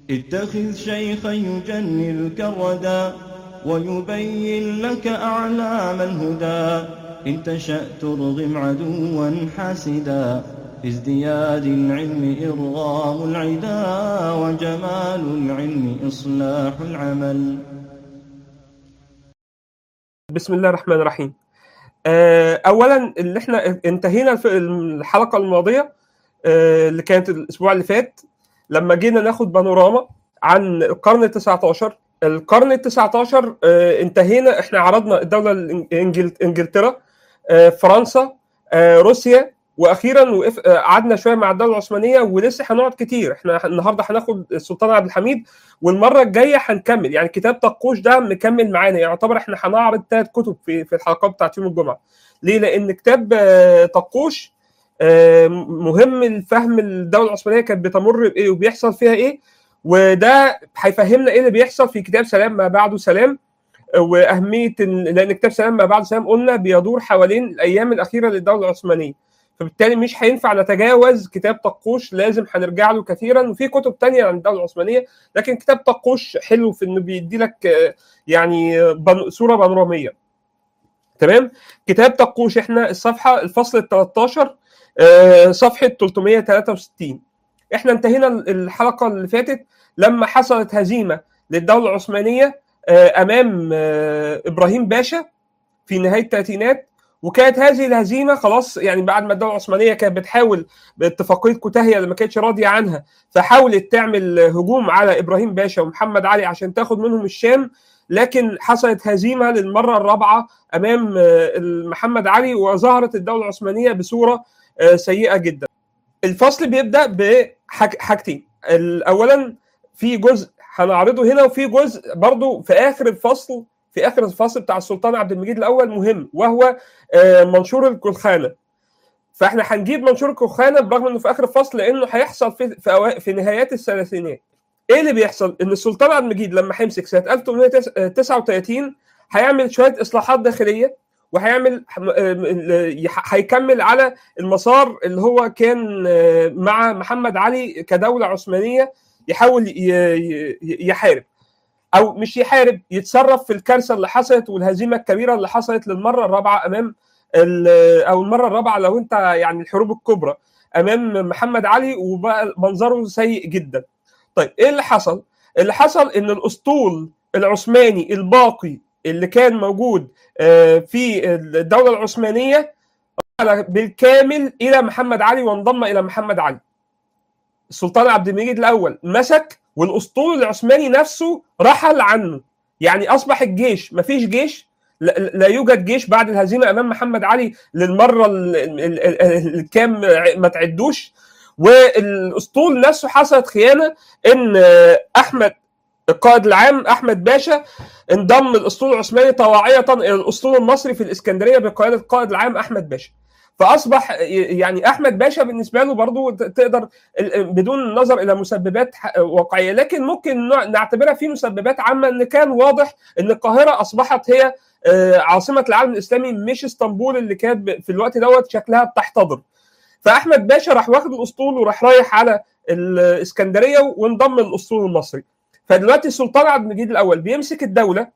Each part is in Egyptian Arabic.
اتخذ شيخا يجنلك الردى ويبين لك أعلام الهدى إن تشأ ترغم عدوا حاسدا في ازدياد العلم إرغام العدا وجمال العلم إصلاح العمل بسم الله الرحمن الرحيم آه، اولا اللي احنا انتهينا في الحلقه الماضيه آه، اللي كانت الاسبوع اللي فات لما جينا ناخد بانوراما عن القرن ال 19 القرن ال 19 آه، انتهينا احنا عرضنا الدوله الإنجل- انجلترا آه، فرنسا آه، روسيا واخيرا وقف آه، قعدنا شويه مع الدوله العثمانيه ولسه هنقعد كتير احنا النهارده هناخد السلطان عبد الحميد والمره الجايه هنكمل يعني كتاب طقوش ده مكمل معانا يعتبر احنا هنعرض ثلاث كتب في في الحلقات بتاعت يوم الجمعه ليه لان كتاب آه، طقوش آه، مهم لفهم الدوله العثمانيه كانت بتمر بايه وبيحصل فيها ايه وده هيفهمنا ايه اللي بيحصل في كتاب سلام ما بعده سلام آه، واهميه ال- لان كتاب سلام ما بعده سلام قلنا بيدور حوالين الايام الاخيره للدوله العثمانيه فبالتالي مش هينفع نتجاوز كتاب طقوش لازم هنرجع له كثيرا وفي كتب تانية عن الدوله العثمانيه لكن كتاب طقوش حلو في انه بيدي لك آه، يعني آه، بن- صوره بانوراميه تمام كتاب طقوش احنا الصفحه الفصل ال 13 آه، صفحه 363 احنا انتهينا الحلقه اللي فاتت لما حصلت هزيمه للدوله العثمانيه آه، امام آه، ابراهيم باشا في نهايه الثلاثينات وكانت هذه الهزيمه خلاص يعني بعد ما الدوله العثمانيه كانت بتحاول باتفاقيه كوتاهيه اللي ما كانتش راضيه عنها فحاولت تعمل هجوم على ابراهيم باشا ومحمد علي عشان تاخد منهم الشام لكن حصلت هزيمه للمره الرابعه امام آه، محمد علي وظهرت الدوله العثمانيه بصوره آه، سيئه جدا. الفصل بيبدا بحاجتين اولا في جزء هنعرضه هنا وفي جزء برضو في اخر الفصل في اخر الفصل بتاع السلطان عبد المجيد الاول مهم وهو آه، منشور الكلخانه فاحنا هنجيب منشور الكلخانه برغم انه في اخر الفصل لانه هيحصل في في, أوا- في نهايات الثلاثينات ايه اللي بيحصل ان السلطان عبد المجيد لما هيمسك سنه 1839 هيعمل شويه اصلاحات داخليه وهيعمل هيكمل على المسار اللي هو كان آه، مع محمد علي كدوله عثمانيه يحاول ي- ي- يحارب او مش يحارب يتصرف في الكارثه اللي حصلت والهزيمه الكبيره اللي حصلت للمره الرابعه امام ال- او المره الرابعه لو انت يعني الحروب الكبرى امام محمد علي وبقى منظره سيء جدا. طيب ايه اللي حصل؟ اللي حصل ان الاسطول العثماني الباقي اللي كان موجود آه، في الدوله العثمانيه رحل بالكامل الى محمد علي وانضم الى محمد علي. السلطان عبد المجيد الاول مسك والاسطول العثماني نفسه رحل عنه يعني اصبح الجيش مفيش جيش لا لا يوجد جيش بعد الهزيمه امام محمد علي للمره ال- ال- ال- الكام ما تعدوش والاسطول نفسه حصلت خيانه ان احمد القائد العام احمد باشا انضم الاسطول العثماني طواعيه الى الاسطول المصري في الاسكندريه بقياده القائد العام احمد باشا فاصبح يعني احمد باشا بالنسبه له برضو تقدر بدون النظر الى مسببات ح- واقعيه لكن ممكن نع- نعتبرها في مسببات عامه ان كان واضح ان القاهره اصبحت هي آه، عاصمه العالم الاسلامي مش اسطنبول اللي كانت ب- في الوقت دوت شكلها بتحتضر فاحمد باشا راح واخد الاسطول وراح رايح على الاسكندريه وانضم للاسطول المصري فدلوقتي السلطان عبد المجيد الاول بيمسك الدوله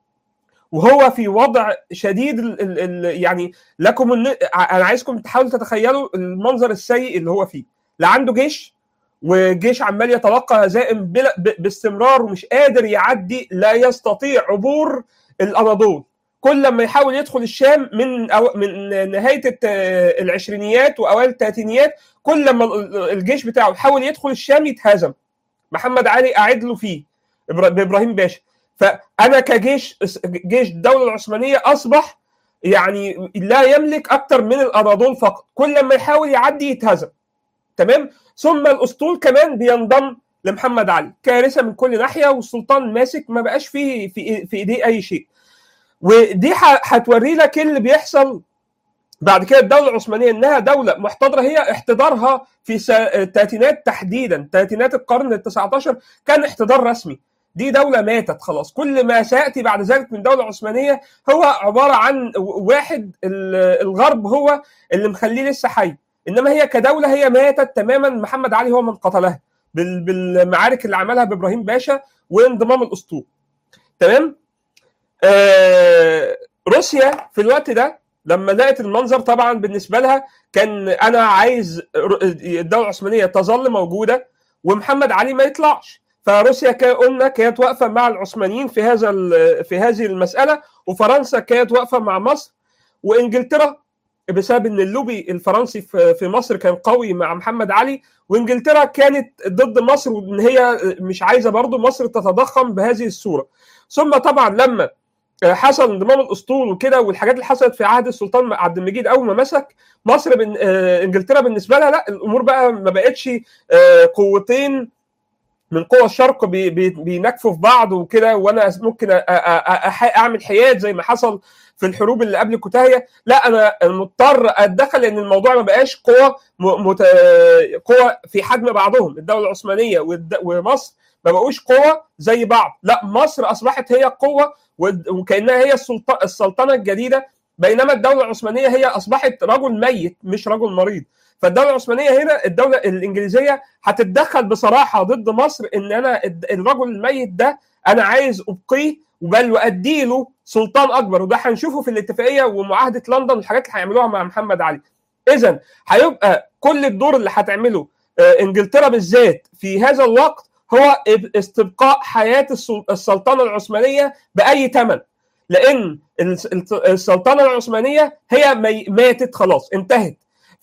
وهو في وضع شديد ال ال ال يعني لكم الن... انا عايزكم تحاولوا تتخيلوا المنظر السيء اللي هو فيه لا عنده جيش وجيش عمال يتلقى هزائم بلا... ب... باستمرار ومش قادر يعدي لا يستطيع عبور الاناضول كل لما يحاول يدخل الشام من أو... من نهايه الت... العشرينيات واوائل الثلاثينيات كل لما ال- الجيش بتاعه يحاول يدخل الشام يتهزم محمد علي قاعد له فيه إبرا- بابراهيم باشا فانا كجيش جيش الدوله العثمانيه اصبح يعني لا يملك اكثر من الاناضول فقط كل لما يحاول يعدي يتهزم تمام ثم الاسطول كمان بينضم لمحمد علي كارثه من كل ناحيه والسلطان ماسك ما بقاش فيه في في ايديه اي شيء ودي ه- هتوري لك إيه اللي بيحصل بعد كده الدوله العثمانيه انها دوله محتضره هي احتضارها في س- الثلاثينات تحديدا ثلاثينات القرن ال 19 كان احتضار رسمي دي دوله ماتت خلاص كل ما سياتي بعد ذلك من دوله عثمانيه هو عباره عن واحد ال- الغرب هو اللي مخليه لسه حي انما هي كدوله هي ماتت تماما محمد علي هو من قتلها بالمعارك اللي عملها بابراهيم باشا وانضمام الاسطول تمام آه روسيا في الوقت ده لما لقت المنظر طبعا بالنسبه لها كان انا عايز الدوله العثمانيه تظل موجوده ومحمد علي ما يطلعش فروسيا قلنا كانت واقفه مع العثمانيين في هذا في هذه المساله وفرنسا كانت واقفه مع مصر وانجلترا بسبب ان اللوبي الفرنسي في مصر كان قوي مع محمد علي وانجلترا كانت ضد مصر وان هي مش عايزه برضه مصر تتضخم بهذه الصوره ثم طبعا لما حصل انضمام الاسطول وكده والحاجات اللي حصلت في عهد السلطان عبد المجيد اول ما مسك مصر بن... انجلترا بالنسبه لها لا الامور بقى ما بقتش قوتين من قوى الشرق بي... بي... بينكفوا في بعض وكده وانا ممكن أ... أ... اعمل حياد زي ما حصل في الحروب اللي قبل كوتاهيه لا انا مضطر اتدخل لان الموضوع ما بقاش قوى مت... قوى في حجم بعضهم الدوله العثمانيه والد... ومصر ما بقوش قوة زي بعض لا مصر أصبحت هي قوة وكأنها هي السلطنة الجديدة بينما الدولة العثمانية هي أصبحت رجل ميت مش رجل مريض فالدولة العثمانية هنا الدولة الإنجليزية هتتدخل بصراحة ضد مصر إن أنا الرجل الميت ده أنا عايز أبقيه بل وأدي له سلطان أكبر وده هنشوفه في الاتفاقية ومعاهدة لندن والحاجات اللي هيعملوها مع محمد علي إذا هيبقى كل الدور اللي هتعمله إنجلترا بالذات في هذا الوقت هو استبقاء حياه السلطنه العثمانيه باي ثمن لان السلطنه العثمانيه هي ماتت خلاص انتهت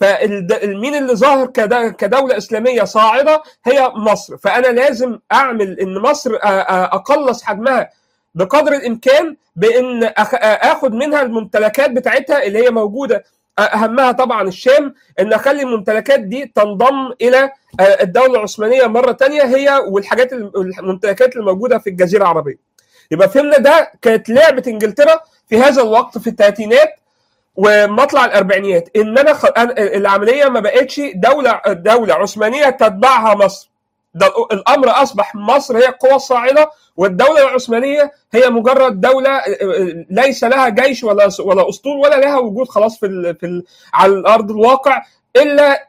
فمين اللي ظاهر كدوله اسلاميه صاعده هي مصر فانا لازم اعمل ان مصر اقلص حجمها بقدر الامكان بان اخد منها الممتلكات بتاعتها اللي هي موجوده اهمها طبعا الشام ان اخلي الممتلكات دي تنضم الى الدوله العثمانيه مره تانية هي والحاجات الممتلكات الموجوده في الجزيره العربيه يبقى فهمنا ده كانت لعبه انجلترا في هذا الوقت في الثلاثينات ومطلع الاربعينيات ان انا خ... العمليه ما بقتش دوله دوله عثمانيه تتبعها مصر ده الامر اصبح مصر هي القوى الصاعده والدوله العثمانيه هي مجرد دوله ليس لها جيش ولا ولا اسطول ولا لها وجود خلاص في ال في ال على الارض الواقع الا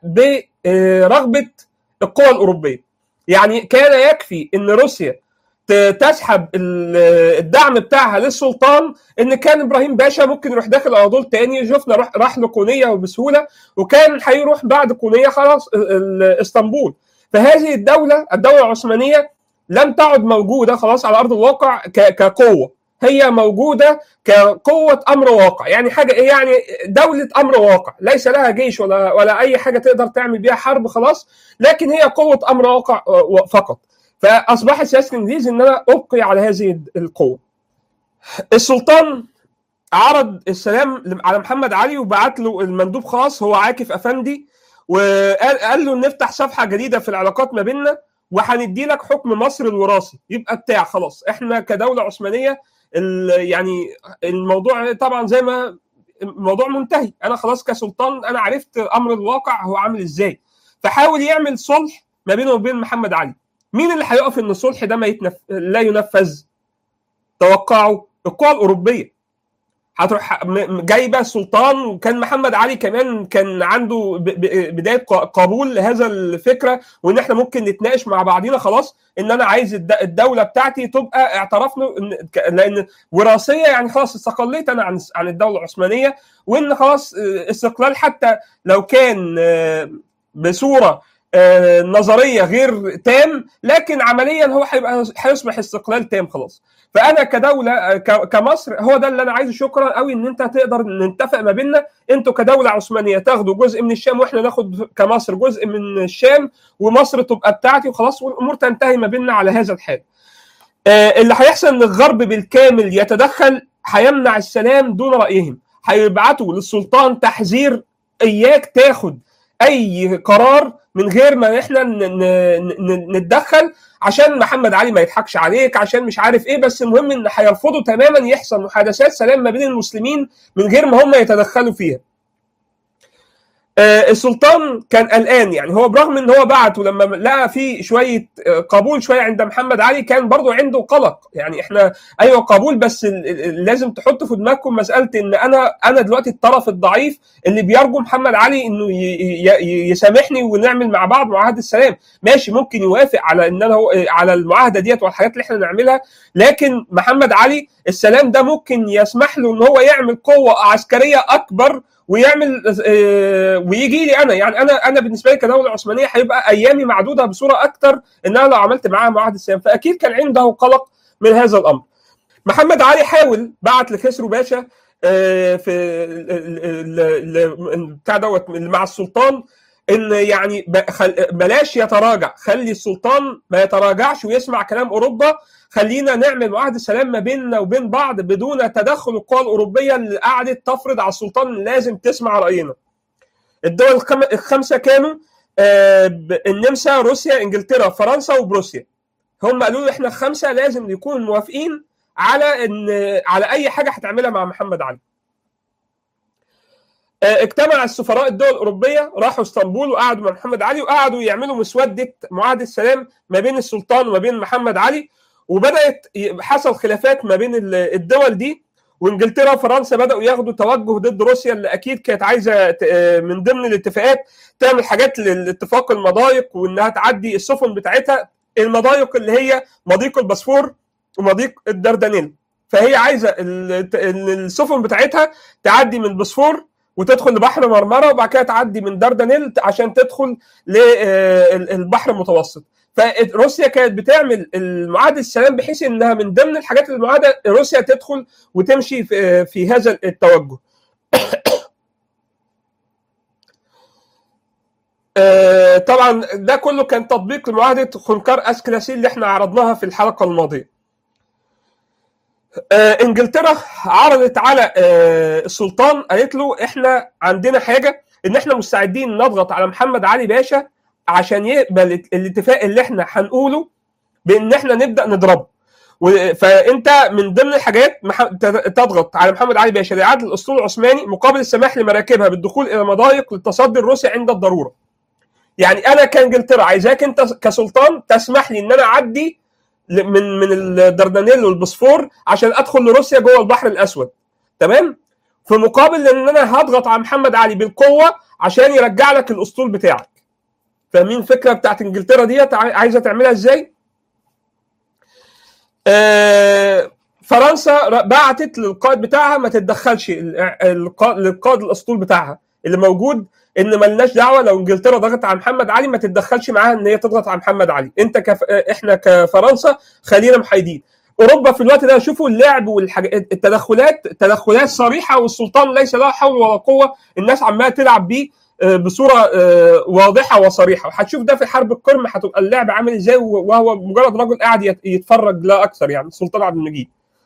برغبه القوى الاوروبيه. يعني كان يكفي ان روسيا تسحب الدعم بتاعها للسلطان ان كان ابراهيم باشا ممكن يروح داخل اناضول تاني شفنا راح راح لقونيه وبسهوله وكان هيروح بعد قونيه خلاص اسطنبول فهذه الدوله الدوله العثمانيه لم تعد موجوده خلاص على ارض الواقع كقوه هي موجوده كقوه امر واقع يعني حاجه ايه يعني دوله امر واقع ليس لها جيش ولا ولا اي حاجه تقدر تعمل بيها حرب خلاص لكن هي قوه امر واقع فقط فاصبح سياسه الانجليز ان انا ابقي على هذه القوه السلطان عرض السلام على محمد علي وبعت له المندوب خاص هو عاكف افندي وقال قال له نفتح صفحه جديده في العلاقات ما بيننا وهندي لك حكم مصر الوراثي يبقى بتاع خلاص احنا كدوله عثمانيه يعني الموضوع طبعا زي ما الموضوع منتهي انا خلاص كسلطان انا عرفت امر الواقع هو عامل ازاي فحاول يعمل صلح ما بينه وبين محمد علي مين اللي هيقف ان الصلح ده ما يتنف... لا ينفذ توقعوا القوى الاوروبيه هتروح جايبه السلطان وكان محمد علي كمان كان عنده بدايه قبول لهذا الفكره وان احنا ممكن نتناقش مع بعضينا خلاص ان انا عايز الدوله بتاعتي تبقى اعترف له لان وراثيه يعني خلاص استقليت انا عن عن الدوله العثمانيه وان خلاص استقلال حتى لو كان بصوره نظريه غير تام لكن عمليا هو هيبقى هيصبح استقلال تام خلاص فانا كدوله كمصر هو ده اللي انا عايزه شكرا قوي ان انت تقدر نتفق ما بيننا انتوا كدوله عثمانيه تاخدوا جزء من الشام واحنا ناخد كمصر جزء من الشام ومصر تبقى بتاعتي وخلاص والامور تنتهي ما بيننا على هذا الحال اللي هيحصل ان الغرب بالكامل يتدخل هيمنع السلام دون رايهم هيبعتوا للسلطان تحذير اياك تاخد اي قرار من غير ما احنا نتدخل عشان محمد علي ما يضحكش عليك عشان مش عارف ايه بس المهم ان هيرفضوا تماما يحصل محادثات سلام ما بين المسلمين من غير ما هم يتدخلوا فيها آه، السلطان كان قلقان يعني هو برغم ان هو بعت ولما لقى في شويه آه، قبول شويه عند محمد علي كان برضو عنده قلق يعني احنا ايوه قبول بس ال- ال- لازم تحطوا في دماغكم مساله ان انا انا دلوقتي الطرف الضعيف اللي بيرجو محمد علي انه ي- ي- ي- يسامحني ونعمل مع بعض معاهده السلام ماشي ممكن يوافق على ان انا هو على المعاهده ديت والحاجات اللي احنا نعملها لكن محمد علي السلام ده ممكن يسمح له ان هو يعمل قوه عسكريه اكبر ويعمل آه، ويجي لي انا يعني انا انا بالنسبه لي كدوله عثمانيه هيبقى ايامي معدوده بصوره اكتر ان انا لو عملت معاها معاهده السلام فاكيد كان عنده قلق من هذا الامر. محمد علي حاول بعت لخسرو باشا آه، في ال- ال- ال- ال- بتاع دوت مع السلطان ان يعني ب- خل- بلاش يتراجع خلي السلطان ما يتراجعش ويسمع كلام اوروبا خلينا نعمل معاهده سلام ما بيننا وبين بعض بدون تدخل القوى الاوروبيه اللي قعدت تفرض على السلطان إن لازم تسمع راينا. الدول الخم- الخمسه كانوا آه، ب- النمسا روسيا انجلترا فرنسا وبروسيا. هم قالوا له احنا الخمسه لازم نكون موافقين على ان على اي حاجه هتعملها مع محمد علي. آه، اجتمع السفراء الدول الاوروبيه راحوا اسطنبول وقعدوا مع محمد علي وقعدوا يعملوا مسوده معاهده السلام ما بين السلطان وما بين محمد علي وبدات ي- حصل خلافات ما بين ال- الدول دي وانجلترا وفرنسا بداوا ياخدوا توجه ضد روسيا اللي اكيد كانت عايزه ت- آه، من ضمن الاتفاقات تعمل حاجات للاتفاق المضايق وانها تعدي السفن بتاعتها المضايق اللي هي مضيق البسفور ومضيق الدردنيل فهي عايزه ال- ال- السفن بتاعتها تعدي من البسفور وتدخل لبحر مرمره وبعد كده تعدي من دردنيل عشان تدخل للبحر المتوسط فروسيا كانت بتعمل المعاهده السلام بحيث انها من ضمن الحاجات اللي المعاهده روسيا تدخل وتمشي في, في هذا التوجه آه، طبعا ده كله كان تطبيق لمعاهده خنكر اسكلاسي اللي احنا عرضناها في الحلقه الماضيه آه، انجلترا عرضت على آه، السلطان قالت له احنا عندنا حاجه ان احنا مستعدين نضغط على محمد علي باشا عشان يقبل الاتفاق اللي احنا هنقوله بان احنا نبدا نضربه و- فانت من ضمن الحاجات مح- تد- تضغط على محمد علي باشا لاعاده الاسطول العثماني مقابل السماح لمراكبها بالدخول الى مضايق للتصدي الروسي عند الضروره. يعني انا كانجلترا عايزاك انت كسلطان تسمح لي ان انا اعدي ل- من من الدردنيل والبوسفور عشان ادخل لروسيا جوه البحر الاسود تمام في مقابل ان انا هضغط على محمد علي بالقوه عشان يرجع لك الاسطول بتاعك فاهمين الفكره بتاعت انجلترا ديت عاي- عايزه تعملها ازاي آه فرنسا ر- بعتت للقائد بتاعها ما تتدخلش ال- القا- للقائد الاسطول بتاعها اللي موجود ان ملناش دعوه لو انجلترا ضغطت على محمد علي ما تتدخلش معاها ان هي تضغط على محمد علي انت كف... احنا كفرنسا خلينا محايدين اوروبا في الوقت ده شوفوا اللعب والحاجات التدخلات تدخلات صريحه والسلطان ليس له حول ولا قوه الناس عماله تلعب بيه آه، بصوره آه، واضحه وصريحه وهتشوف ده في حرب القرم هتبقى اللعب عامل ازاي وهو مجرد رجل قاعد يت- يتفرج لا اكثر يعني السلطان عبد المجيد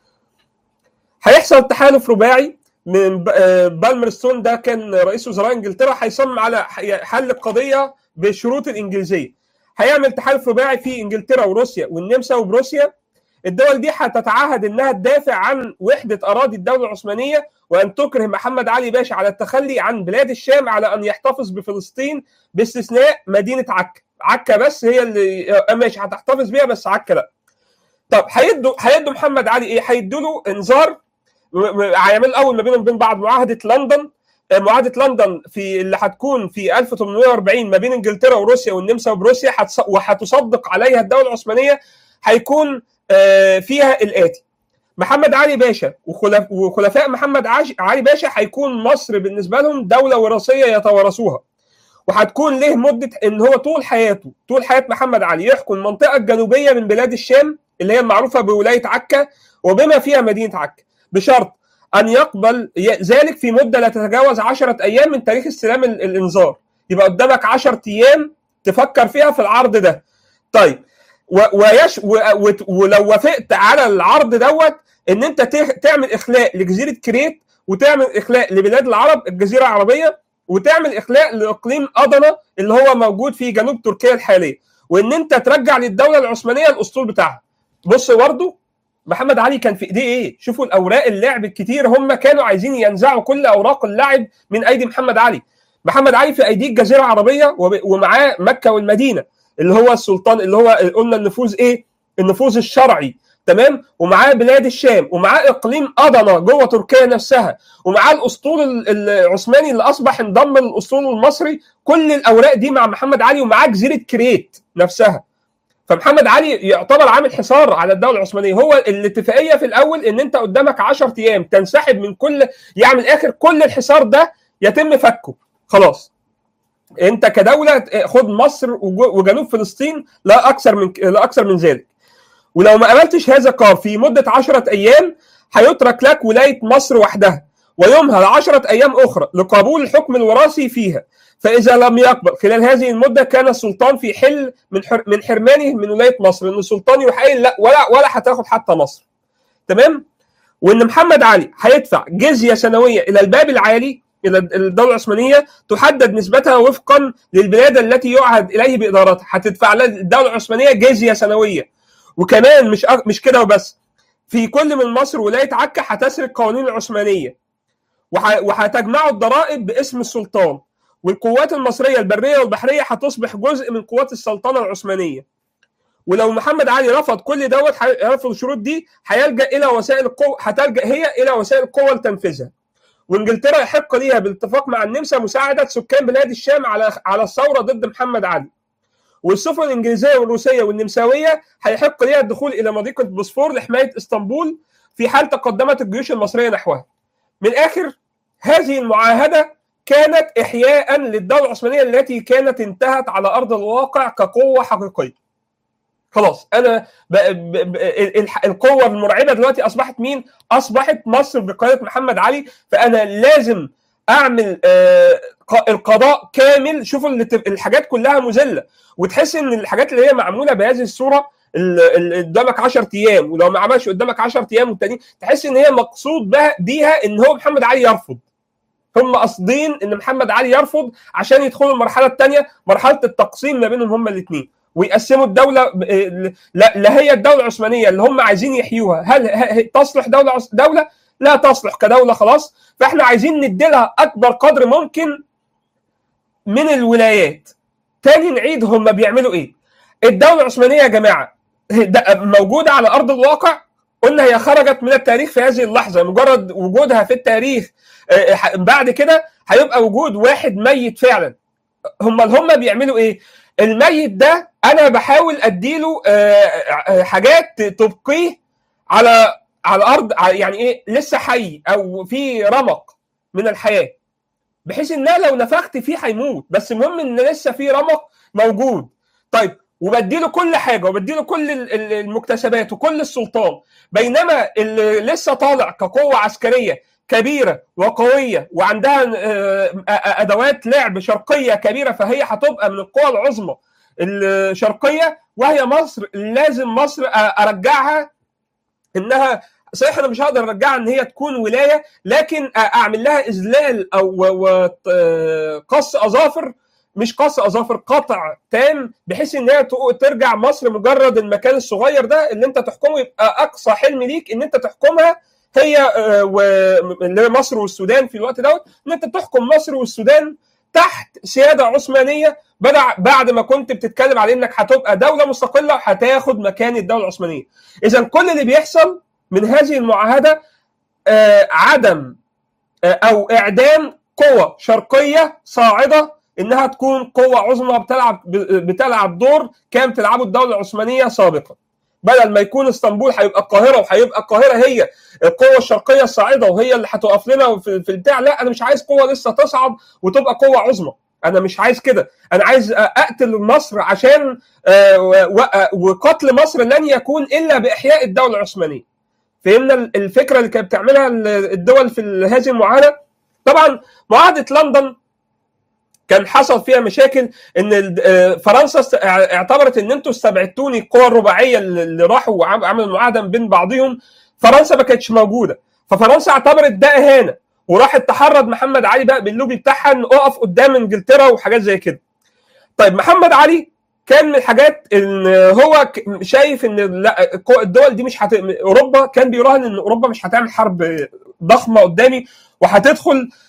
هيحصل تحالف رباعي من ب- آه، بالمرستون ده كان رئيس وزراء انجلترا هيصمم على ح- حل القضيه بالشروط الانجليزيه هيعمل تحالف رباعي في انجلترا وروسيا والنمسا وبروسيا الدول دي هتتعهد انها تدافع عن وحده اراضي الدوله العثمانيه وان تكره محمد علي باشا على التخلي عن بلاد الشام على ان يحتفظ بفلسطين باستثناء مدينه عكا عكا بس هي اللي آه، ماشي هتحتفظ بيها بس عكا لا طب هيدوا هيدوا محمد علي ايه هيدوا له انذار م- م- هيعمل اول ما بينهم وبين بعض معاهده لندن آه، معاهده لندن في اللي هتكون في 1840 ما بين انجلترا وروسيا والنمسا وبروسيا هتص- وهتصدق عليها الدوله العثمانيه هيكون آه، فيها الاتي محمد علي باشا وخلف- وخلفاء محمد عاش- علي باشا هيكون مصر بالنسبه لهم دوله وراثيه يتوارثوها وهتكون له مده ان هو طول حياته طول حياه محمد علي يحكم المنطقه الجنوبيه من بلاد الشام اللي هي المعروفه بولايه عكا وبما فيها مدينه عكا بشرط ان يقبل ي- ذلك في مده لا تتجاوز 10 ايام من تاريخ استلام ال- الانذار يبقى قدامك 10 ايام تفكر فيها في العرض ده طيب و- ويش و- و- ولو وافقت على العرض دوت ان انت ت- تعمل اخلاء لجزيره كريت وتعمل اخلاء لبلاد العرب الجزيره العربيه وتعمل اخلاء لاقليم ادنا اللي هو موجود في جنوب تركيا الحاليه وان انت ترجع للدوله العثمانيه الاسطول بتاعها بص برضه محمد علي كان في ايديه ايه شوفوا الاوراق اللعب الكتير هم كانوا عايزين ينزعوا كل اوراق اللعب من ايدي محمد علي محمد علي في ايديه الجزيره العربيه وب- ومعاه مكه والمدينه اللي هو السلطان اللي هو قلنا النفوذ ايه؟ النفوذ الشرعي تمام ومعاه بلاد الشام ومعاه اقليم ادنا جوه تركيا نفسها ومعاه الاسطول ال- العثماني اللي اصبح انضم للاسطول المصري كل الاوراق دي مع محمد علي ومعاه جزيره كريت نفسها فمحمد علي يعتبر عامل حصار على الدوله العثمانيه هو الاتفاقيه في الاول ان انت قدامك 10 ايام تنسحب من كل يعني من الاخر كل الحصار ده يتم فكه خلاص انت كدوله خد مصر وجو- وجنوب فلسطين لا اكثر من لا اكثر من ذلك ولو ما قبلتش هذا القرار في مده 10 ايام هيترك لك ولايه مصر وحدها ويمهل 10 ايام اخرى لقبول الحكم الوراثي فيها فاذا لم يقبل خلال هذه المده كان السلطان في حل من حر من حرمانه من ولايه مصر ان السلطان يروح قايل لا ولا ولا هتاخد حتى مصر تمام وان محمد علي هيدفع جزيه سنويه الى الباب العالي الى الدوله العثمانيه تحدد نسبتها وفقا للبلاد التي يعهد اليه بادارتها هتدفع لها الدوله العثمانيه جزيه سنويه وكمان مش أك- مش كده وبس في كل من مصر ولايه عكا هتسري القوانين العثمانيه وح- وهتجمعوا الضرائب باسم السلطان والقوات المصريه البريه والبحريه هتصبح جزء من قوات السلطنه العثمانيه ولو محمد علي رفض كل دوت ح- رفض الشروط دي هيلجا الى وسائل القوه هتلجا هي الى وسائل القوه لتنفيذها وانجلترا يحق ليها بالاتفاق مع النمسا مساعده سكان بلاد الشام على على الثوره ضد محمد علي والسفن الانجليزيه والروسيه والنمساويه هيحق ليها الدخول الى مضيق البوسفور لحمايه اسطنبول في حال تقدمت الجيوش المصريه نحوها. من الاخر هذه المعاهده كانت احياء للدوله العثمانيه التي كانت انتهت على ارض الواقع كقوه حقيقيه. خلاص انا ب... ب... ب... الح- القوه المرعبه دلوقتي اصبحت مين؟ اصبحت مصر بقياده محمد علي فانا لازم اعمل آه، ق- القضاء كامل شوفوا اللي تب- الحاجات كلها مذله وتحس ان الحاجات اللي هي معموله بهذه الصوره ال- ال- قدامك 10 ايام ولو ما عملش قدامك 10 ايام والتانيين تحس ان هي مقصود بها بيها ان هو محمد علي يرفض هم قاصدين ان محمد علي يرفض عشان يدخلوا المرحله الثانيه مرحله التقسيم ما بينهم هم الاثنين ويقسموا الدوله ب- ل- لا لا هي الدوله العثمانيه اللي هم عايزين يحيوها هل ه- ه- تصلح دوله عث- دوله لا تصلح كدوله خلاص فاحنا عايزين نديلها اكبر قدر ممكن من الولايات تاني نعيد هم بيعملوا ايه الدوله العثمانيه يا جماعه ده موجوده على ارض الواقع قلنا هي خرجت من التاريخ في هذه اللحظه مجرد وجودها في التاريخ آه، ح- بعد كده هيبقى وجود واحد ميت فعلا هم هم بيعملوا ايه الميت ده انا بحاول اديله آه، آه، حاجات تبقيه على على الارض ع- يعني ايه لسه حي او في رمق من الحياه بحيث ان أنا لو نفخت فيه هيموت بس المهم ان لسه في رمق موجود طيب وبديله كل حاجه وبديله كل ال- ال- المكتسبات وكل السلطان بينما اللي لسه طالع كقوه عسكريه كبيره وقويه وعندها آه، آه، ادوات لعب شرقيه كبيره فهي هتبقى من القوى العظمى الشرقيه وهي مصر لازم مصر أ- ارجعها انها صحيح انا مش هقدر ارجعها ان هي تكون ولايه لكن أ- اعمل لها اذلال او و- و- قص اظافر مش قص اظافر قطع تام بحيث ان هي تق- ترجع مصر مجرد المكان الصغير ده اللي انت تحكمه يبقى اقصى حلم ليك ان انت تحكمها هي آه، و- اللي هي مصر والسودان في الوقت دوت ان انت تحكم مصر والسودان تحت سياده عثمانيه بدع بعد ما كنت بتتكلم على انك هتبقى دوله مستقله هتاخد مكان الدوله العثمانيه. اذا كل اللي بيحصل من هذه المعاهده آه، عدم آه، او اعدام قوى شرقيه صاعده انها تكون قوه عظمى بتلعب بتلعب دور كان بتلعبه الدوله العثمانيه سابقا. بدل ما يكون اسطنبول هيبقى القاهره وهيبقى القاهره هي القوه الشرقيه الصاعده وهي اللي هتقف لنا في في البتاع لا انا مش عايز قوه لسه تصعد وتبقى قوه عظمى انا مش عايز كده انا عايز اقتل مصر عشان آه، و- و- وقتل مصر لن يكون الا باحياء الدوله العثمانيه فهمنا الفكره اللي كانت بتعملها الدول في هذه المعاهده طبعا معاهده لندن كان حصل فيها مشاكل ان ال- آه، فرنسا است- اعتبرت ان انتوا استبعدتوني القوى الرباعيه اللي راحوا وعملوا معاهده بين بعضهم فرنسا ما كانتش موجوده ففرنسا اعتبرت ده اهانه وراحت تحرض محمد علي بقى باللوبي بتاعها ان اقف قدام انجلترا وحاجات زي كده طيب محمد علي كان من الحاجات ان هو ك- شايف ان لا القو- الدول دي مش هت... اوروبا كان بيراهن ان اوروبا مش هتعمل حرب ضخمه قدامي وهتدخل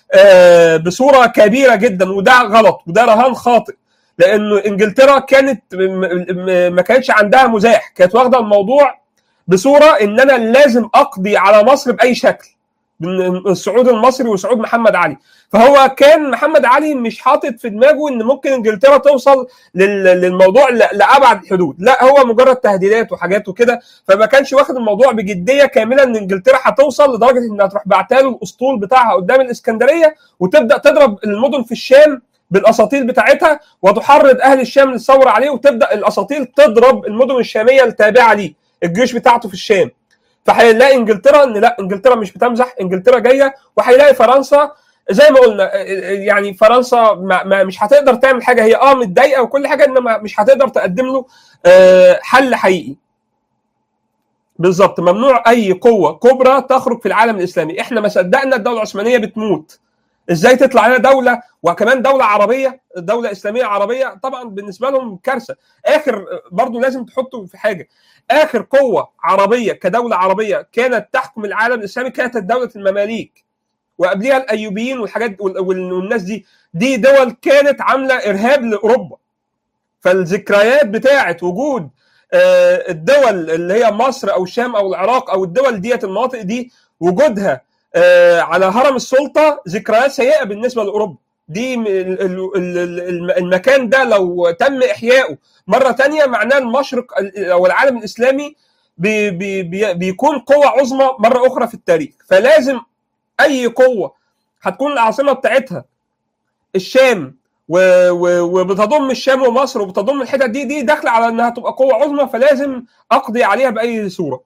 آه، بصوره كبيره جدا وده غلط وده رهان خاطئ لانه انجلترا كانت م- م- ما كانتش عندها مزاح كانت واخده الموضوع بصوره ان انا لازم اقضي على مصر باي شكل من الصعود المصري وصعود محمد علي فهو كان محمد علي مش حاطط في دماغه ان ممكن انجلترا توصل لل- للموضوع ل- لابعد الحدود لا هو مجرد تهديدات وحاجات وكده فما كانش واخد الموضوع بجديه كامله ان انجلترا هتوصل لدرجه انها تروح بعتها له الاسطول بتاعها قدام الاسكندريه وتبدا تضرب المدن في الشام بالاساطيل بتاعتها وتحرض اهل الشام للثوره عليه وتبدا الاساطيل تضرب المدن الشاميه التابعه ليه الجيوش بتاعته في الشام فهيلاقي انجلترا ان لا انجلترا مش بتمزح انجلترا جايه وهيلاقي فرنسا زي ما قلنا يعني فرنسا ما ما مش هتقدر تعمل حاجه هي اه متضايقه وكل حاجه انما مش هتقدر تقدم له آه، حل حقيقي بالظبط ممنوع اي قوه كبرى تخرج في العالم الاسلامي احنا ما صدقنا الدوله العثمانيه بتموت ازاي تطلع لنا دوله وكمان دوله عربيه دوله اسلاميه عربيه طبعا بالنسبه لهم كارثه اخر برضو لازم تحطوا في حاجه اخر قوه عربيه كدوله عربيه كانت تحكم العالم الاسلامي كانت دوله المماليك وقبلها الايوبيين والحاجات وال- وال- والناس دي دي دول كانت عامله ارهاب لاوروبا فالذكريات بتاعه وجود آه، الدول اللي هي مصر او الشام او العراق او الدول ديت المناطق دي وجودها آه، على هرم السلطه ذكريات سيئه بالنسبه لاوروبا دي م- ال- ال- ال- ال- المكان ده لو تم احيائه مره تانية معناه المشرق ال- او العالم الاسلامي بي بي بي بيكون قوه عظمى مره اخرى في التاريخ فلازم اي قوه هتكون العاصمه بتاعتها الشام و- و- وبتضم الشام ومصر وبتضم الحتت دي دي داخله على انها تبقى قوه عظمى فلازم اقضي عليها باي صوره.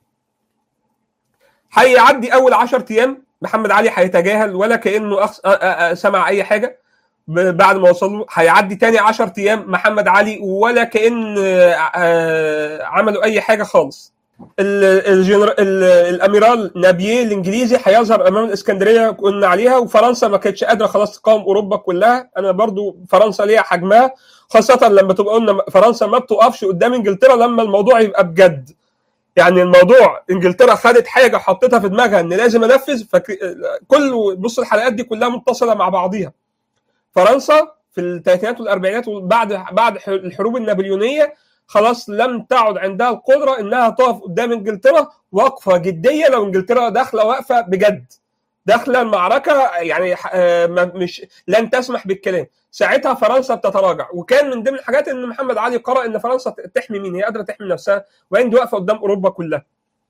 هيعدي اول 10 ايام محمد علي هيتجاهل ولا كانه أخ... أ- أ- أ- سمع اي حاجه ب- بعد ما وصل له هيعدي تاني 10 ايام محمد علي ولا كان آه، آه، عملوا اي حاجه خالص. ال- الجنر... ال- الاميرال نابيه الانجليزي هيظهر امام الاسكندريه قلنا عليها وفرنسا ما كانتش قادره خلاص تقاوم اوروبا كلها انا برضو فرنسا ليها حجمها خاصه لما تبقى قلنا فرنسا ما بتقفش قدام انجلترا لما الموضوع يبقى بجد يعني الموضوع انجلترا خدت حاجه حطيتها في دماغها ان لازم انفذ فك... كل بص الحلقات دي كلها متصله مع بعضيها فرنسا في الثلاثينات والاربعينات وبعد بعد الحروب النابليونيه خلاص لم تعد عندها القدره انها تقف قدام انجلترا وقفه جديه لو انجلترا داخله واقفه بجد داخله المعركه يعني آه، ما- مش لن تسمح بالكلام ساعتها فرنسا بتتراجع وكان من ضمن الحاجات ان محمد علي قرأ ان فرنسا تحمي مين هي قادره تحمي نفسها وعندي واقفه قدام اوروبا كلها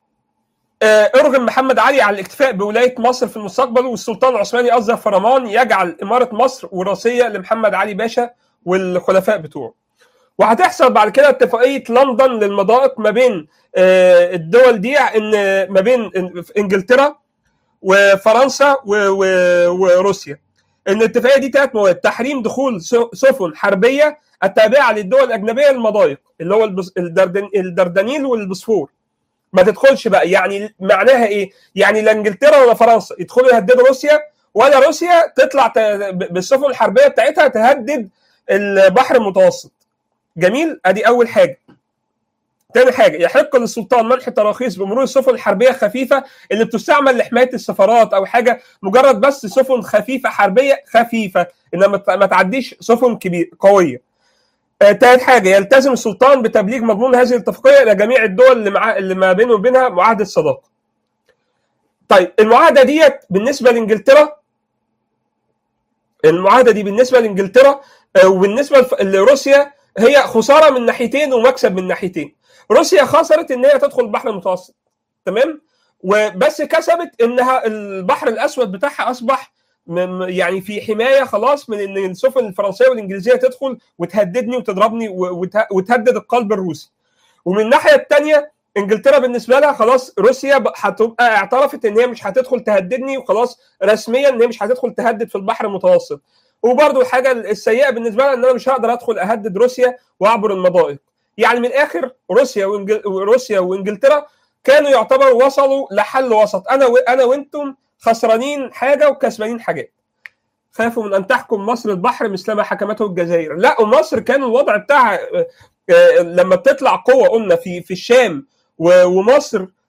آه، ارغم محمد علي على الاكتفاء بولايه مصر في المستقبل والسلطان العثماني اصدر فرمان يجعل اماره مصر وراثيه لمحمد علي باشا والخلفاء بتوعه وهتحصل بعد كده اتفاقيه لندن للمضائق ما بين آه، الدول دي ان ما بين انجلترا وفرنسا و- و- وروسيا ان الاتفاقيه دي ثلاث مواد تحريم دخول س- سفن حربيه التابعه للدول الاجنبيه المضايق اللي هو البس- الدردن الدردنيل والبوسفور ما تدخلش بقى يعني معناها ايه؟ يعني لا انجلترا ولا فرنسا يدخلوا يهددوا روسيا ولا روسيا تطلع ت- ب- بالسفن الحربيه بتاعتها تهدد البحر المتوسط. جميل؟ ادي اول حاجه. تاني حاجه يحق للسلطان منح تراخيص بمرور السفن الحربيه الخفيفه اللي بتستعمل لحمايه السفارات او حاجه مجرد بس سفن خفيفه حربيه خفيفه انما ما ت- ما تعديش سفن كبيره قويه. آه، تالت حاجه يلتزم السلطان بتبليغ مضمون هذه الاتفاقيه الى جميع الدول اللي مع اللي ما بينه وبينها معاهده صداقه. طيب المعاهده ديت بالنسبه لانجلترا المعاهده دي بالنسبه لانجلترا آه، وبالنسبه لف- لروسيا هي خساره من ناحيتين ومكسب من ناحيتين. روسيا خسرت ان هي تدخل البحر المتوسط تمام؟ وبس كسبت انها البحر الاسود بتاعها اصبح م- يعني في حمايه خلاص من ان السفن الفرنسيه والانجليزيه تدخل وتهددني وتضربني و- وت- وتهدد القلب الروسي. ومن الناحيه الثانيه انجلترا بالنسبه لها خلاص روسيا ب- هتبقى اعترفت ان هي مش هتدخل تهددني وخلاص رسميا ان هي مش هتدخل تهدد في البحر المتوسط. وبرضو الحاجه السيئه بالنسبه لها ان انا مش هقدر ادخل اهدد روسيا واعبر المضائق. يعني من الاخر روسيا وإنجل... روسيا وانجلترا كانوا يعتبروا وصلوا لحل وسط انا و... انا وانتم خسرانين حاجه وكسبانين حاجات. خافوا من ان تحكم مصر البحر مثلما حكمته الجزائر، لا ومصر كان الوضع بتاعها آه، آه، لما بتطلع قوه قلنا في في الشام و- ومصر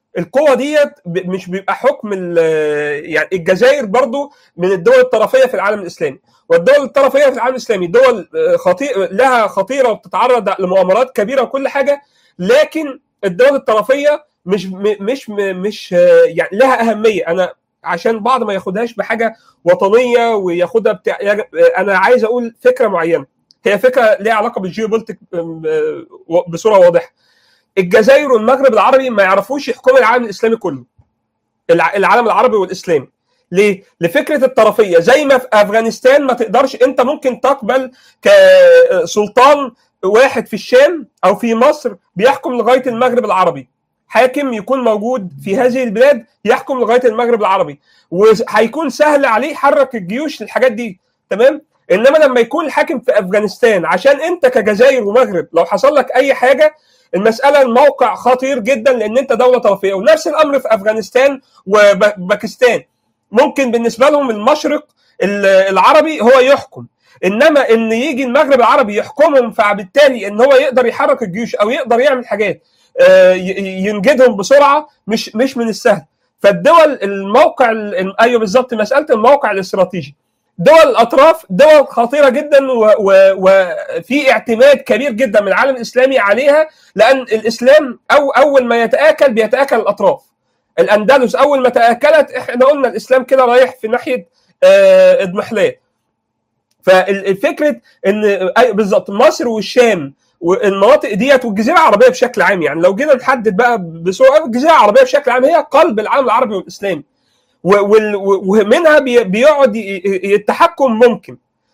القوة ديت ب- مش بيبقى حكم ال- يعني الجزائر برضو من الدول الطرفية في العالم الإسلامي والدول الطرفية في العالم الإسلامي دول خطير لها خطيرة وبتتعرض لمؤامرات كبيرة وكل حاجة لكن الدول الطرفية مش م- مش م- مش آه، يعني لها أهمية أنا عشان بعض ما ياخدهاش بحاجة وطنية وياخدها بتاع يعني أنا عايز أقول فكرة معينة هي فكرة ليها علاقة بالجيوبوليتيك آم، آه، بصورة واضحة الجزائر والمغرب العربي ما يعرفوش يحكموا العالم الاسلامي كله الع- العالم العربي والاسلامي ليه؟ لفكره الطرفيه زي ما في افغانستان ما تقدرش انت ممكن تقبل كسلطان واحد في الشام او في مصر بيحكم لغايه المغرب العربي حاكم يكون موجود في هذه البلاد يحكم لغايه المغرب العربي وهيكون سهل عليه يحرك الجيوش للحاجات دي تمام انما لما يكون الحاكم في افغانستان عشان انت كجزائر ومغرب لو حصل لك اي حاجه المساله الموقع خطير جدا لان انت دوله طرفيه ونفس الامر في افغانستان وباكستان ممكن بالنسبه لهم المشرق ال- العربي هو يحكم انما ان يجي المغرب العربي يحكمهم فبالتالي ان هو يقدر يحرك الجيوش او يقدر يعمل حاجات آه، ي- ينجدهم بسرعه مش مش من السهل فالدول الموقع ال- ايوه بالظبط مساله الموقع الاستراتيجي دول الاطراف دول خطيره جدا و- و- وفي اعتماد كبير جدا من العالم الاسلامي عليها لان الاسلام او اول ما يتاكل بيتاكل الاطراف الاندلس اول ما تاكلت احنا قلنا الاسلام كده رايح في ناحيه آه، اضمحلال فالفكره ان أي- بالظبط مصر والشام والمناطق ديت والجزيره العربيه بشكل عام يعني لو جينا نحدد بقى بصوره الجزيره العربيه بشكل عام هي قلب العالم العربي والاسلامي و- وال- و- ومنها بي- بيقعد ي- ي- التحكم ممكن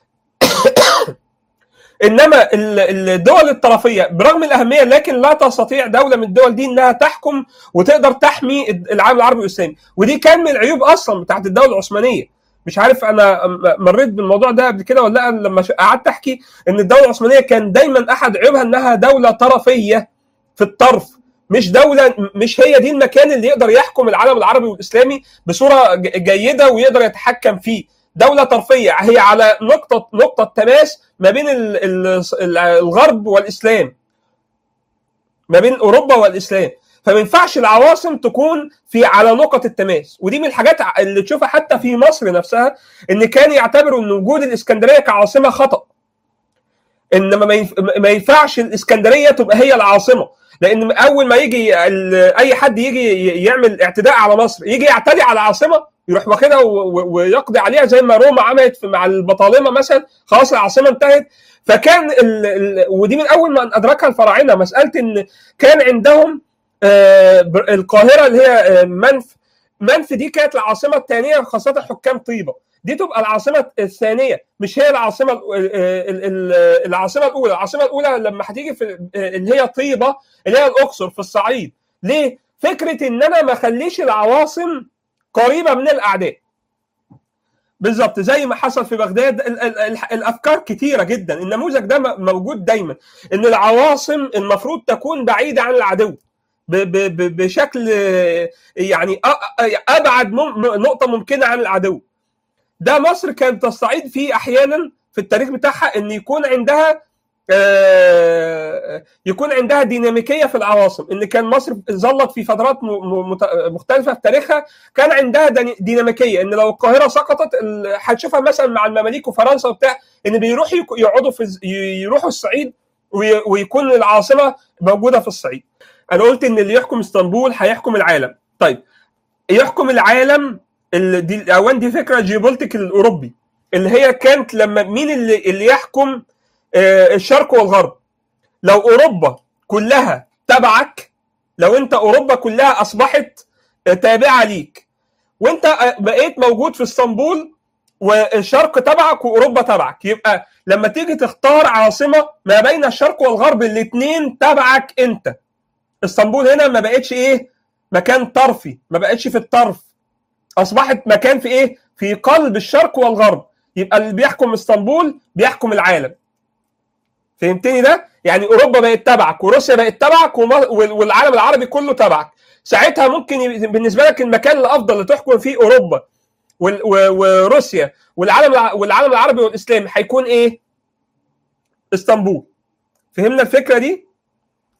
انما ال- الدول الطرفيه برغم الاهميه لكن لا تستطيع دوله من الدول دي انها تحكم وتقدر تحمي العالم العربي والاسلامي ودي كان من العيوب اصلا بتاعت الدوله العثمانيه مش عارف انا م- مريت بالموضوع ده قبل كده ولا لا أنا لما ش- قعدت احكي ان الدوله العثمانيه كان دايما احد عيوبها انها دوله طرفيه في الطرف مش دوله مش هي دي المكان اللي يقدر يحكم العالم العربي والاسلامي بصوره ج- جيده ويقدر يتحكم فيه دوله طرفيه هي على نقطه نقطه تماس ما بين ال- ال- ال- الغرب والاسلام ما بين اوروبا والاسلام فما ينفعش العواصم تكون في على نقط التماس ودي من الحاجات اللي تشوفها حتى في مصر نفسها ان كان يعتبروا ان وجود الاسكندريه كعاصمه خطا انما ما ينف- ما ينفعش الاسكندريه تبقى هي العاصمه لان اول ما يجي ال- اي حد يجي ي- يعمل اعتداء على مصر يجي يعتدي على العاصمه يروح واخدها و- و- ويقضي عليها زي ما روما عملت في- مع البطالمه مثلا خلاص العاصمه انتهت فكان ال... ال... ودي من اول ما ادركها الفراعنه مساله ان كان عندهم آه، بر- القاهره اللي هي آه، منف منف دي كانت العاصمه الثانيه خاصه حكام طيبه دي تبقى العاصمه الثانيه مش هي العاصمه ال- ال- ال- العاصمه الاولى العاصمه الاولى لما هتيجي في اللي هي طيبه اللي هي الاقصر في الصعيد ليه فكره ان انا ما اخليش العواصم قريبه من الاعداء بالظبط زي ما حصل في بغداد ال- ال- ال- الافكار كتيره جدا النموذج ده م- موجود دايما ان العواصم المفروض تكون بعيده عن العدو ب- ب- ب- بشكل آه، يعني أ- أ- ابعد مم- نقطه ممكنه عن العدو ده مصر كانت تستعيد فيه احيانا في التاريخ بتاعها ان يكون عندها آه، يكون عندها ديناميكيه في العواصم ان كان مصر ظلت في فترات م- م- مت- مختلفه في تاريخها كان عندها دني- ديناميكيه ان لو القاهره سقطت ال- هتشوفها مثلا مع المماليك وفرنسا وبتاع ان بيروحوا يك- يقعدوا في الز- ي- يروحوا الصعيد وي- ويكون العاصمه موجوده في الصعيد انا قلت ان اللي يحكم اسطنبول هيحكم العالم طيب يحكم العالم ال- دي الاوان دي فكره جيوبوليتيك الاوروبي اللي هي كانت لما مين اللي اللي يحكم آه، الشرق والغرب لو اوروبا كلها تبعك لو انت اوروبا كلها اصبحت آه، تابعه ليك وانت آه، بقيت موجود في اسطنبول والشرق تبعك واوروبا تبعك يبقى لما تيجي تختار عاصمه ما بين الشرق والغرب الاثنين تبعك انت اسطنبول هنا ما بقتش ايه مكان طرفي ما بقتش في الطرف اصبحت مكان في ايه في قلب الشرق والغرب يبقى اللي بيحكم اسطنبول بيحكم العالم فهمتني ده يعني اوروبا بقت تبعك وروسيا بقت تبعك وما- وال- والعالم العربي كله تبعك ساعتها ممكن يبقى بالنسبه لك المكان الافضل اللي تحكم فيه اوروبا وال- و- وروسيا والعالم الع- والعالم العربي والاسلامي هيكون ايه اسطنبول فهمنا الفكره دي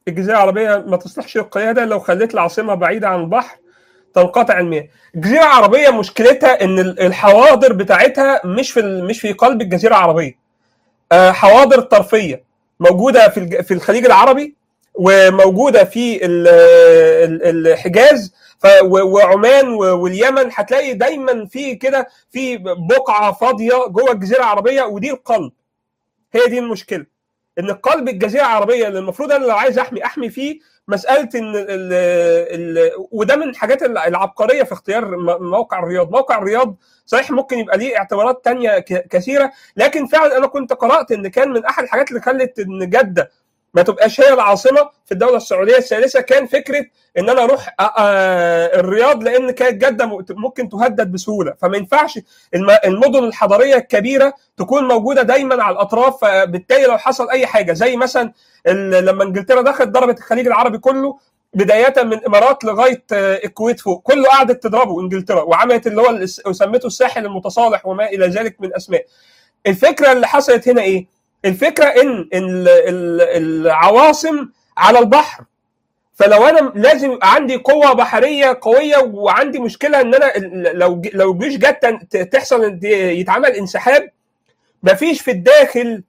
الجزيره العربيه ما تصلحش للقياده لو خليت العاصمه بعيده عن البحر تنقطع المياه الجزيره العربيه مشكلتها ان الحواضر بتاعتها مش في مش في قلب الجزيره العربيه آه، حواضر طرفيه موجوده في في الخليج العربي وموجوده في الحجاز وعمان واليمن هتلاقي دايما في كده في بقعه فاضيه جوه الجزيره العربيه ودي القلب هي دي المشكله ان قلب الجزيره العربيه اللي المفروض انا لو عايز احمي احمي فيه مساله ان ال ال وده من الحاجات العبقريه في اختيار موقع الرياض، موقع الرياض صحيح ممكن يبقى ليه اعتبارات تانية كثيره لكن فعلا انا كنت قرات ان كان من احد الحاجات اللي خلت ان جده ما تبقاش هي العاصمه في الدوله السعوديه الثالثه كان فكره ان انا اروح الرياض لان كانت جده ممكن تهدد بسهوله فما ينفعش المدن الحضاريه الكبيره تكون موجوده دايما على الاطراف فبالتالي لو حصل اي حاجه زي مثلا لما انجلترا دخلت ضربت الخليج العربي كله بدايه من الامارات لغايه الكويت فوق كله قعدت تضربه انجلترا وعملت اللي هو سمته الساحل المتصالح وما الى ذلك من اسماء الفكره اللي حصلت هنا ايه الفكره ان العواصم على البحر فلو انا لازم يبقى عندي قوه بحريه قويه وعندي مشكله ان انا لو لو الجيش جت تحصل يتعمل انسحاب مفيش في الداخل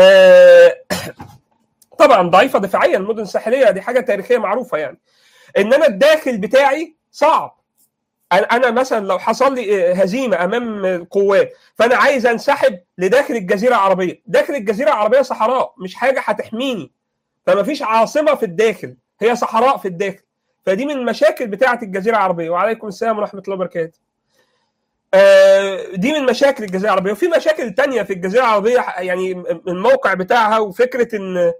طبعا ضعيفه دفاعيا المدن الساحليه دي حاجه تاريخيه معروفه يعني ان انا الداخل بتاعي صعب انا مثلا لو حصل لي هزيمه امام القوات فانا عايز انسحب لداخل الجزيره العربيه داخل الجزيره العربيه صحراء مش حاجه هتحميني فما فيش عاصمه في الداخل هي صحراء في الداخل فدي من المشاكل بتاعه الجزيره العربيه وعليكم السلام ورحمه الله وبركاته دي من مشاكل الجزيره العربيه وفي مشاكل تانية في الجزيره العربيه يعني الموقع بتاعها وفكره ان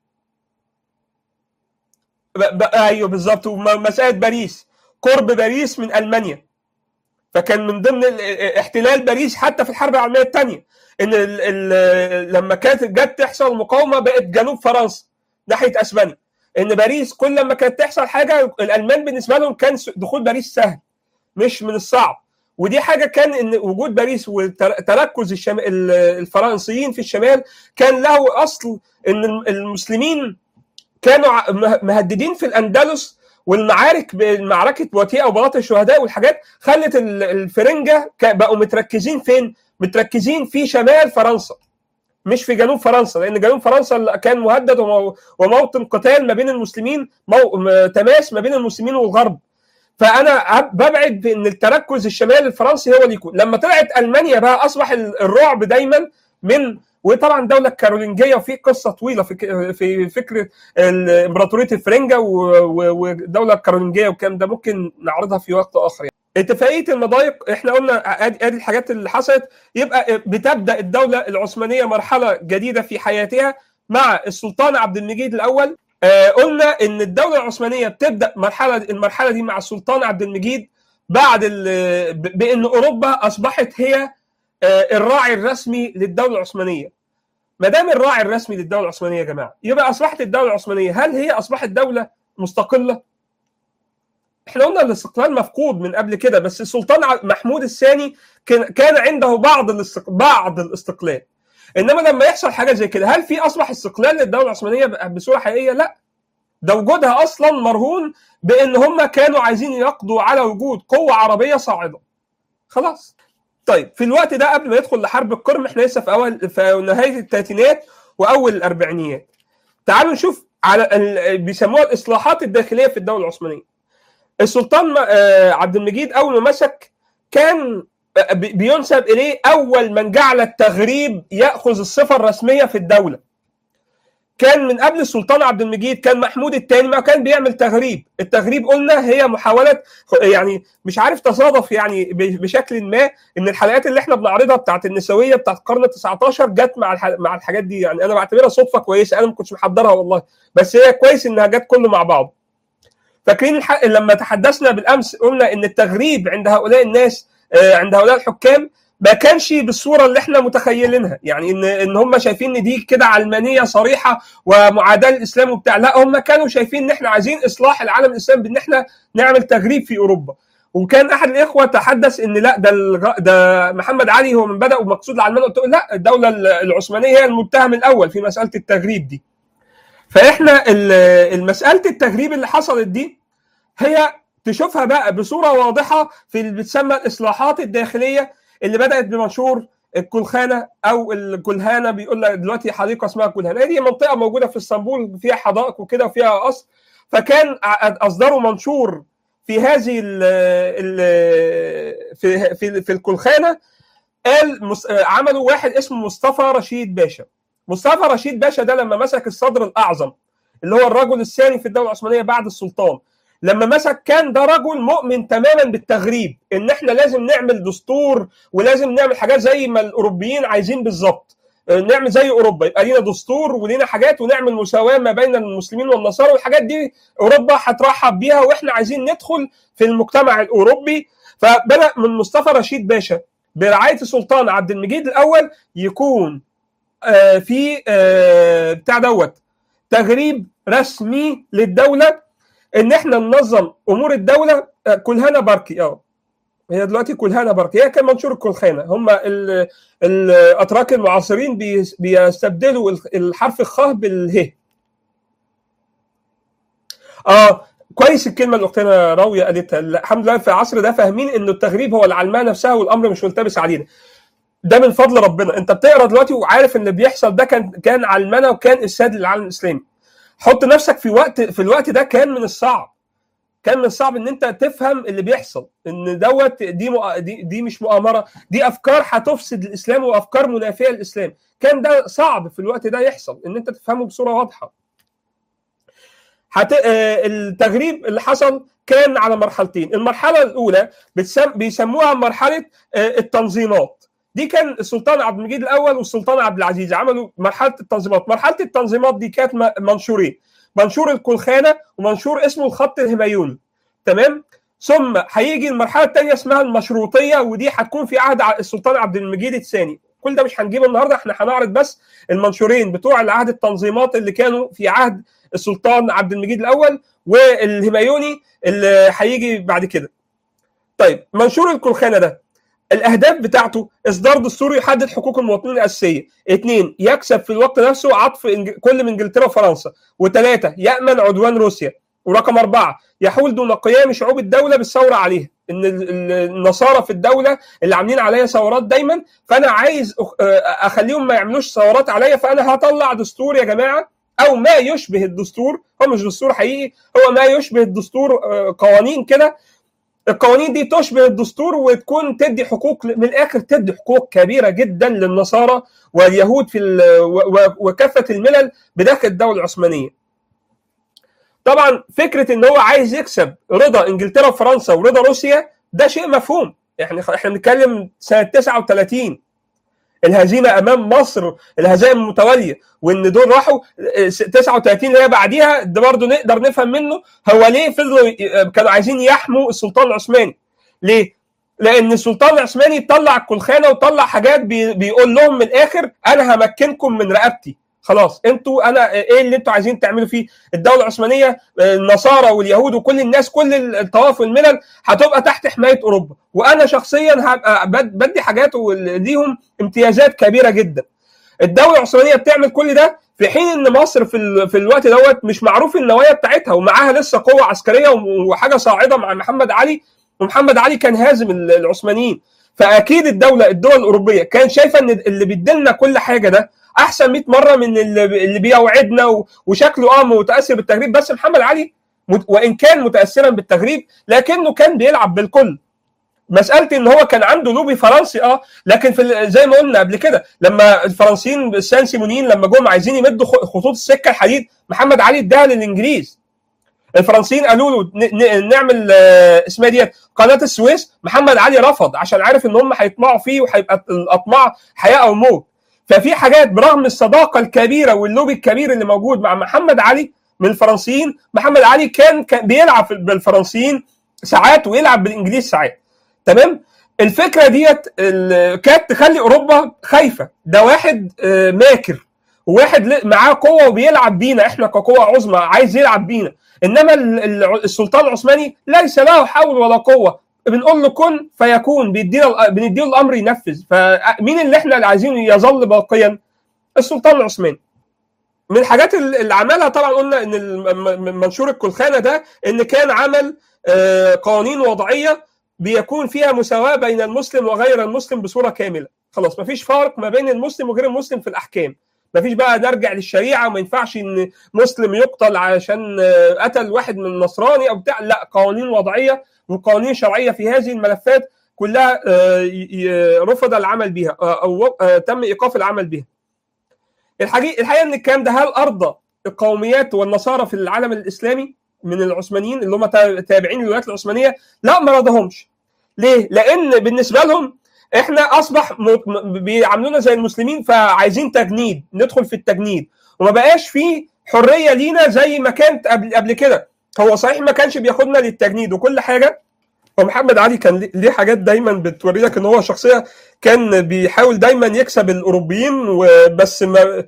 ايوه بالظبط ومساله باريس قرب باريس من المانيا فكان من ضمن احتلال باريس حتى في الحرب العالميه الثانيه ان ال ال لما كانت جت تحصل مقاومه بقت جنوب فرنسا ناحيه اسبانيا ان باريس كل لما كانت تحصل حاجه الالمان بالنسبه لهم كان دخول باريس سهل مش من الصعب ودي حاجه كان ان وجود باريس وتركز الشم... الفرنسيين في الشمال كان له اصل ان المسلمين كانوا مهددين في الاندلس والمعارك معركه بواتيه او بلاط الشهداء والحاجات خلت الفرنجه بقوا متركزين فين؟ متركزين في شمال فرنسا مش في جنوب فرنسا لان جنوب فرنسا كان مهدد وموطن قتال ما بين المسلمين مو... تماس ما بين المسلمين والغرب فانا ببعد بان التركز الشمالي الفرنسي هو اللي يكون لما طلعت المانيا بقى اصبح الرعب دايما من وطبعا الدوله الكارولينجيه وفي قصه طويله في في فكره امبراطوريه الفرنجه والدوله الكارولينجيه والكلام ده ممكن نعرضها في وقت اخر يعني. اتفاقيه المضايق احنا قلنا ادي ادي الحاجات اللي حصلت يبقى بتبدا الدوله العثمانيه مرحله جديده في حياتها مع السلطان عبد المجيد الاول آه قلنا ان الدوله العثمانيه بتبدا مرحله المرحله دي مع السلطان عبد المجيد بعد بان اوروبا اصبحت هي الراعي الرسمي للدوله العثمانيه ما دام الراعي الرسمي للدوله العثمانيه يا جماعه يبقى اصبحت الدوله العثمانيه هل هي اصبحت دوله مستقله احنا قلنا الاستقلال مفقود من قبل كده بس السلطان محمود الثاني كان عنده بعض الاستق... بعض الاستقلال انما لما يحصل حاجه زي كده هل في اصبح استقلال للدوله العثمانيه بصوره حقيقيه لا ده وجودها اصلا مرهون بان هم كانوا عايزين يقضوا على وجود قوه عربيه صاعده خلاص طيب في الوقت ده قبل ما يدخل لحرب القرم احنا لسه في اول في نهايه الثلاثينات واول الاربعينيات تعالوا نشوف على بيسموها الاصلاحات الداخليه في الدوله العثمانيه السلطان عبد المجيد اول ما مسك كان بينسب اليه اول من جعل التغريب ياخذ الصفه الرسميه في الدوله كان من قبل السلطان عبد المجيد كان محمود الثاني ما كان بيعمل تغريب التغريب قلنا هي محاولة يعني مش عارف تصادف يعني بشكل ما ان الحلقات اللي احنا بنعرضها بتاعت النسوية بتاعت القرن ال 19 جت مع مع الحاجات دي يعني انا بعتبرها صدفة كويسة انا ما كنتش محضرها والله بس هي كويس انها جت كله مع بعض فاكرين الحق لما تحدثنا بالامس قلنا ان التغريب عند هؤلاء الناس عند هؤلاء الحكام ما كانش بالصوره اللي احنا متخيلينها يعني ان ان هم شايفين ان دي كده علمانيه صريحه ومعاداه للاسلام وبتاع لا هم كانوا شايفين ان احنا عايزين اصلاح العالم الاسلامي بان احنا نعمل تغريب في اوروبا وكان احد الاخوه تحدث ان لا ده الغ... ده محمد علي هو من بدا ومقصود العلمانيه قلت له لا الدوله العثمانيه هي المتهم الاول في مساله التغريب دي فاحنا المساله التغريب اللي حصلت دي هي تشوفها بقى بصوره واضحه في اللي بتسمى الاصلاحات الداخليه اللي بدات بمنشور الكلخانه او الكلهانه بيقول لك دلوقتي حديقه اسمها كلهانه دي منطقه موجوده في اسطنبول فيها حدائق وكده وفيها قصر فكان اصدروا منشور في هذه ال ال في في في الكلخانه قال عملوا واحد اسمه مصطفى رشيد باشا مصطفى رشيد باشا ده لما مسك الصدر الاعظم اللي هو الرجل الثاني في الدوله العثمانيه بعد السلطان لما مسك كان ده رجل مؤمن تماما بالتغريب ان احنا لازم نعمل دستور ولازم نعمل حاجات زي ما الاوروبيين عايزين بالظبط نعمل زي اوروبا يبقى لينا دستور ولينا حاجات ونعمل مساواه ما بين المسلمين والنصارى والحاجات دي اوروبا هترحب بيها واحنا عايزين ندخل في المجتمع الاوروبي فبدا من مصطفى رشيد باشا برعايه السلطان عبد المجيد الاول يكون آه في آه بتاع دوت تغريب رسمي للدوله ان احنا ننظم امور الدوله آه كلهانا بركي اه هي دلوقتي كلهانا بركي هي كان منشور الكلخانه هم الاتراك المعاصرين بيستبدلوا الحرف الخاء باله اه كويس الكلمه اللي اختنا راويه قالتها الحمد لله في العصر ده فاهمين انه التغريب هو العلمانه نفسها والامر مش ملتبس علينا ده من فضل ربنا انت بتقرا دلوقتي وعارف ان اللي بيحصل ده كان كان علمنه وكان افساد للعالم الاسلامي حط نفسك في وقت في الوقت ده كان من الصعب كان من الصعب ان انت تفهم اللي بيحصل ان دوت دي مؤ... دي, دي مش مؤامره دي افكار هتفسد الاسلام وافكار منافيه للاسلام كان ده صعب في الوقت ده يحصل ان انت تفهمه بصوره واضحه حت... التغريب اللي حصل كان على مرحلتين المرحله الاولى بتسم... بيسموها مرحله التنظيمات دي كان السلطان عبد المجيد الاول والسلطان عبد العزيز عملوا مرحله التنظيمات مرحله التنظيمات دي كانت منشورين منشور الكلخانه ومنشور اسمه الخط الهميوني تمام ثم هيجي المرحله الثانيه اسمها المشروطيه ودي هتكون في عهد السلطان عبد المجيد الثاني كل ده مش هنجيبه النهارده احنا هنعرض بس المنشورين بتوع العهد التنظيمات اللي كانوا في عهد السلطان عبد المجيد الاول والهميوني اللي هيجي بعد كده طيب منشور الكلخانه ده الاهداف بتاعته اصدار دستور يحدد حقوق المواطنين الاساسيه اثنين يكسب في الوقت نفسه عطف إنج... كل من انجلترا وفرنسا وثلاثه يامن عدوان روسيا ورقم اربعه يحول دون قيام شعوب الدوله بالثوره عليها ان النصارى في الدوله اللي عاملين عليا ثورات دايما فانا عايز اخليهم ما يعملوش ثورات عليا فانا هطلع دستور يا جماعه او ما يشبه الدستور هو مش دستور حقيقي هو ما يشبه الدستور قوانين كده القوانين دي تشبه الدستور وتكون تدي حقوق من الاخر تدي حقوق كبيره جدا للنصارى واليهود في وكافه الملل بداخل الدوله العثمانيه. طبعا فكره ان هو عايز يكسب رضا انجلترا وفرنسا ورضا روسيا ده شيء مفهوم احنا احنا بنتكلم سنه 39 الهزيمه امام مصر الهزائم المتواليه وان دول راحوا 39 اللي هي بعديها ده برضه نقدر نفهم منه هو ليه فضلوا كانوا عايزين يحموا السلطان العثماني ليه؟ لان السلطان العثماني طلع الكلخانه وطلع حاجات بي بيقول لهم من الاخر انا همكنكم من رقبتي خلاص انتوا انا ايه اللي انتوا عايزين تعملوا فيه الدوله العثمانيه النصارى واليهود وكل الناس كل الطوائف والملل هتبقى تحت حمايه اوروبا وانا شخصيا هبقى بدي حاجات ليهم امتيازات كبيره جدا الدوله العثمانيه بتعمل كل ده في حين ان مصر في ال... في الوقت دوت مش معروف النوايا بتاعتها ومعاها لسه قوه عسكريه وحاجه صاعده مع محمد علي ومحمد علي كان هازم العثمانيين فاكيد الدوله الدول الاوروبيه كان شايفه ان اللي بيديلنا كل حاجه ده احسن 100 مره من اللي بيوعدنا وشكله اه متاثر بالتغريب بس محمد علي وان كان متاثرا بالتغريب لكنه كان بيلعب بالكل مساله ان هو كان عنده لوبي فرنسي اه لكن في زي ما قلنا قبل كده لما الفرنسيين السان سيمونيين لما جم عايزين يمدوا خطوط السكه الحديد محمد علي اداها للانجليز الفرنسيين قالوا له نعمل اسمها ديت قناه السويس محمد علي رفض عشان عارف ان هم هيطمعوا فيه وهيبقى الاطماع حياه او موت ففي حاجات برغم الصداقه الكبيره واللوبي الكبير اللي موجود مع محمد علي من الفرنسيين محمد علي كان, كان بيلعب بالفرنسيين ساعات ويلعب بالانجليز ساعات تمام الفكره ديت كانت تخلي اوروبا خايفه ده واحد ماكر وواحد معاه قوه وبيلعب بينا احنا كقوه عظمى عايز يلعب بينا انما السلطان العثماني ليس له حول ولا قوه بنقول له كن فيكون بيدينا بنديله الامر ينفذ فمين اللي احنا اللي عايزينه يظل باقيا السلطان العثماني من الحاجات اللي عملها طبعا قلنا ان الم- منشور الكلخانه ده ان كان عمل آه، قوانين وضعيه بيكون فيها مساواه بين المسلم وغير المسلم بصوره كامله خلاص مفيش فرق ما بين المسلم وغير المسلم في الاحكام مفيش بقى نرجع للشريعه وما ينفعش ان مسلم يقتل علشان آه، قتل واحد من النصراني او بتاع لا قوانين وضعيه وقوانين شرعيه في هذه الملفات كلها آه، ي- ي- رفض العمل بها آه، او آه، تم ايقاف العمل بها الحقيقه الحقيقه ان الكلام ده هل ارضى القوميات والنصارى في العالم الاسلامي من العثمانيين اللي هم تا- تابعين للولايات العثمانيه لا ما رضاهمش ليه لان بالنسبه لهم احنا اصبح م- م- بيعاملونا زي المسلمين فعايزين تجنيد ندخل في التجنيد وما بقاش في حريه لينا زي ما كانت قبل قبل كده هو صحيح ما كانش بياخدنا للتجنيد وكل حاجه ومحمد علي كان ليه- ليه حاجات دايما بتوري لك ان هو شخصيه كان بيحاول دايما يكسب الاوروبيين وبس ما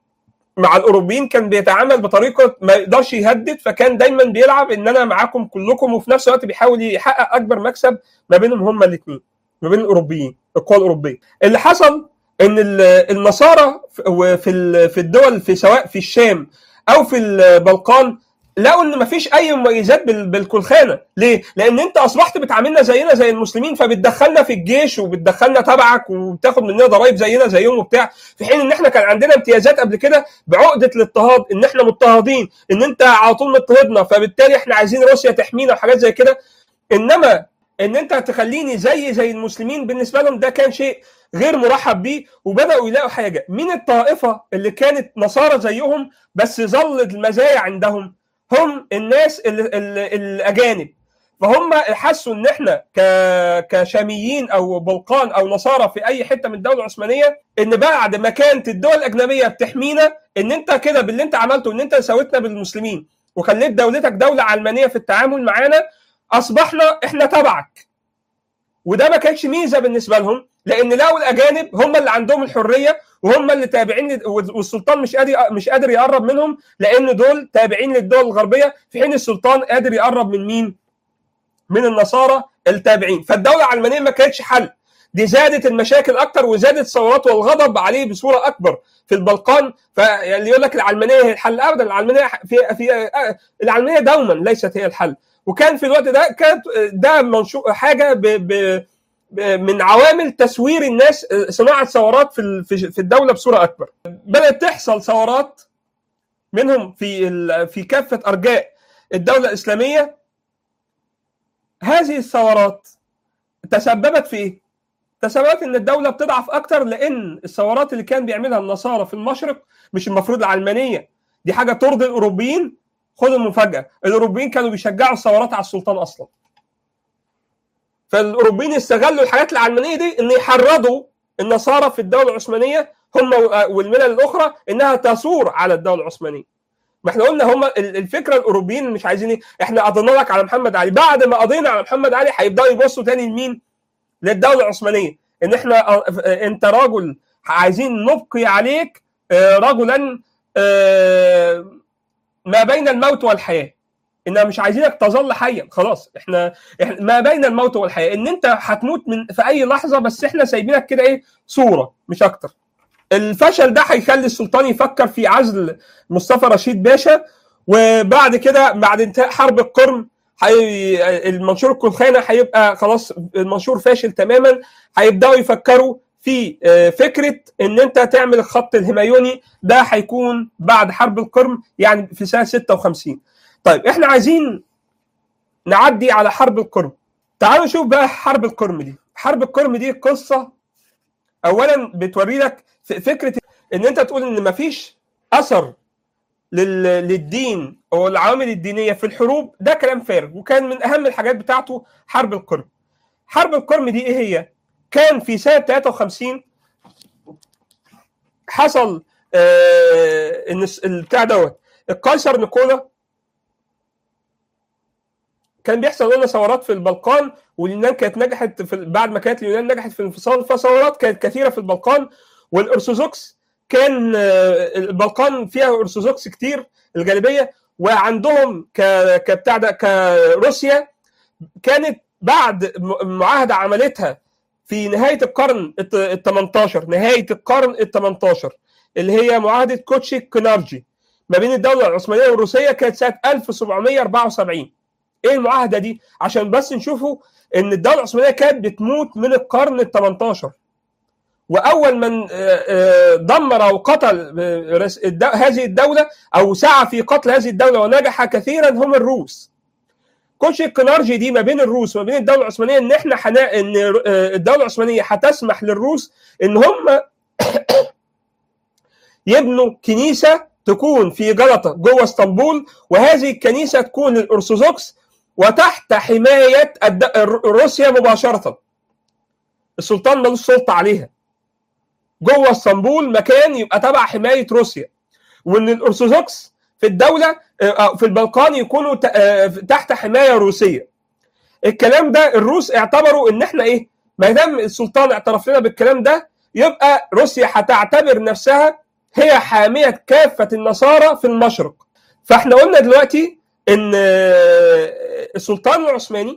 مع الاوروبيين كان بيتعامل بطريقه ما يقدرش يهدد فكان دايما بيلعب ان انا معاكم كلكم وفي نفس الوقت بيحاول يحقق اكبر مكسب ما بينهم هما الاثنين ما بين الاوروبيين القوى الاوروبيه اللي حصل ان ال- النصارى في في ال- في الدول في سواء في الشام او في البلقان لقوا ان مفيش اي مميزات بال- بالكلخانه ليه لان انت اصبحت بتعاملنا زينا زي المسلمين فبتدخلنا في الجيش وبتدخلنا تبعك وبتاخد مننا ضرائب زينا زيهم وبتاع في حين ان احنا كان عندنا امتيازات قبل كده بعقده الاضطهاد ان احنا مضطهدين ان انت على طول مضطهدنا فبالتالي احنا عايزين روسيا تحمينا وحاجات زي كده انما ان انت تخليني زي زي المسلمين بالنسبه لهم ده كان شيء غير مرحب بيه وبداوا يلاقوا حاجه مين الطائفه اللي كانت نصارى زيهم بس ظلت المزايا عندهم هم الناس ال- ال- الاجانب فهم حسوا ان احنا ك... كشاميين او بلقان او نصارى في اي حته من الدوله العثمانيه ان بعد ما كانت الدول الاجنبيه بتحمينا ان انت كده باللي انت عملته ان انت ساويتنا بالمسلمين وخليت دولتك دوله علمانيه في التعامل معانا اصبحنا احنا تبعك وده ما كانش ميزه بالنسبه لهم لان لقوا الاجانب هم اللي عندهم الحريه وهم اللي تابعين لل- والسلطان مش قادر مش قادر يقرب منهم لان دول تابعين للدول الغربيه في حين السلطان قادر يقرب من مين؟ من النصارى التابعين فالدوله العلمانيه ما كانتش حل دي زادت المشاكل اكتر وزادت الثورات والغضب عليه بصوره اكبر في البلقان فاللي يقول لك العلمانيه هي الحل ابدا العلمانيه في في العلمانيه دوما ليست هي الحل وكان في الوقت ده كانت ده منشور حاجه ب ب من عوامل تسوير الناس صناعه ثورات في ال- في في الدوله بصوره اكبر بدات تحصل ثورات منهم في ال- في كافه ارجاء الدوله الاسلاميه هذه الثورات تسببت في ايه؟ تسببت ان الدوله بتضعف اكتر لان الثورات اللي كان بيعملها النصارى في المشرق مش المفروض العلمانيه دي حاجه ترضي الاوروبيين خد المفاجاه الاوروبيين كانوا بيشجعوا الثورات على السلطان اصلا فالاوروبيين استغلوا الحاجات العلمانيه دي ان يحرضوا النصارى في الدوله العثمانيه هم والملل الاخرى انها تثور على الدوله العثمانيه ما احنا قلنا هم الفكره الاوروبيين مش عايزين ايه احنا قضينا لك على محمد علي بعد ما قضينا على محمد علي هيبداوا يبصوا تاني لمين للدوله العثمانيه ان احنا اه، انت رجل عايزين نبقي عليك اه، رجلا اه، ما بين الموت والحياه ان مش عايزينك تظل حيا خلاص احنا, احنا ما بين الموت والحياه ان انت هتموت من في اي لحظه بس احنا سايبينك كده ايه صوره مش اكتر الفشل ده هيخلي السلطان يفكر في عزل مصطفى رشيد باشا وبعد كده بعد انتهاء حرب القرم حي... المنشور الكلخانه هيبقى خلاص المنشور فاشل تماما هيبداوا يفكروا في آه، فكره ان انت تعمل الخط الهمايوني ده هيكون بعد حرب القرم يعني في سنه 56 طيب احنا عايزين نعدي على حرب القرم تعالوا نشوف بقى حرب القرم دي حرب القرم دي قصه اولا بتوري لك ف- فكره ان انت تقول ان مفيش اثر لل- للدين او العوامل الدينيه في الحروب ده كلام فارغ وكان من اهم الحاجات بتاعته حرب القرم حرب القرم دي ايه هي كان في سنه 53 حصل آه ان الس- البتاع دوت القيصر نيكولا كان بيحصل لنا ثورات في البلقان واليونان كانت نجحت في بعد ما كانت اليونان نجحت في الانفصال فثورات كانت كثيره في البلقان والارثوذكس كان آه، البلقان فيها ارثوذكس كتير الغالبيه وعندهم ك كبتاع ده كروسيا كانت بعد م- معاهده عملتها في نهايه القرن ال 18 نهايه القرن ال 18 اللي هي معاهده كوتشي كنارجي ما بين الدوله العثمانيه والروسيه كانت سنه 1774 ايه المعاهده دي عشان بس نشوفوا ان الدوله العثمانيه كانت بتموت من القرن ال 18 واول من دمر او قتل هذه الدوله او سعى في قتل هذه الدوله ونجح كثيرا هم الروس كوشي كنارجي دي ما بين الروس وما بين الدوله العثمانيه ان احنا حنا... ان الدوله العثمانيه هتسمح للروس ان هم يبنوا كنيسه تكون في جلطه جوه اسطنبول وهذه الكنيسه تكون الارثوذكس وتحت حمايه الد... روسيا مباشره السلطان ملوش سلطه عليها جوه اسطنبول مكان يبقى تبع حمايه روسيا وان الارثوذكس في الدوله في البلقان يكونوا تحت حمايه روسيه الكلام ده الروس اعتبروا ان احنا ايه ما دام السلطان اعترف لنا بالكلام ده يبقى روسيا هتعتبر نفسها هي حاميه كافه النصارى في المشرق فاحنا قلنا دلوقتي ان السلطان العثماني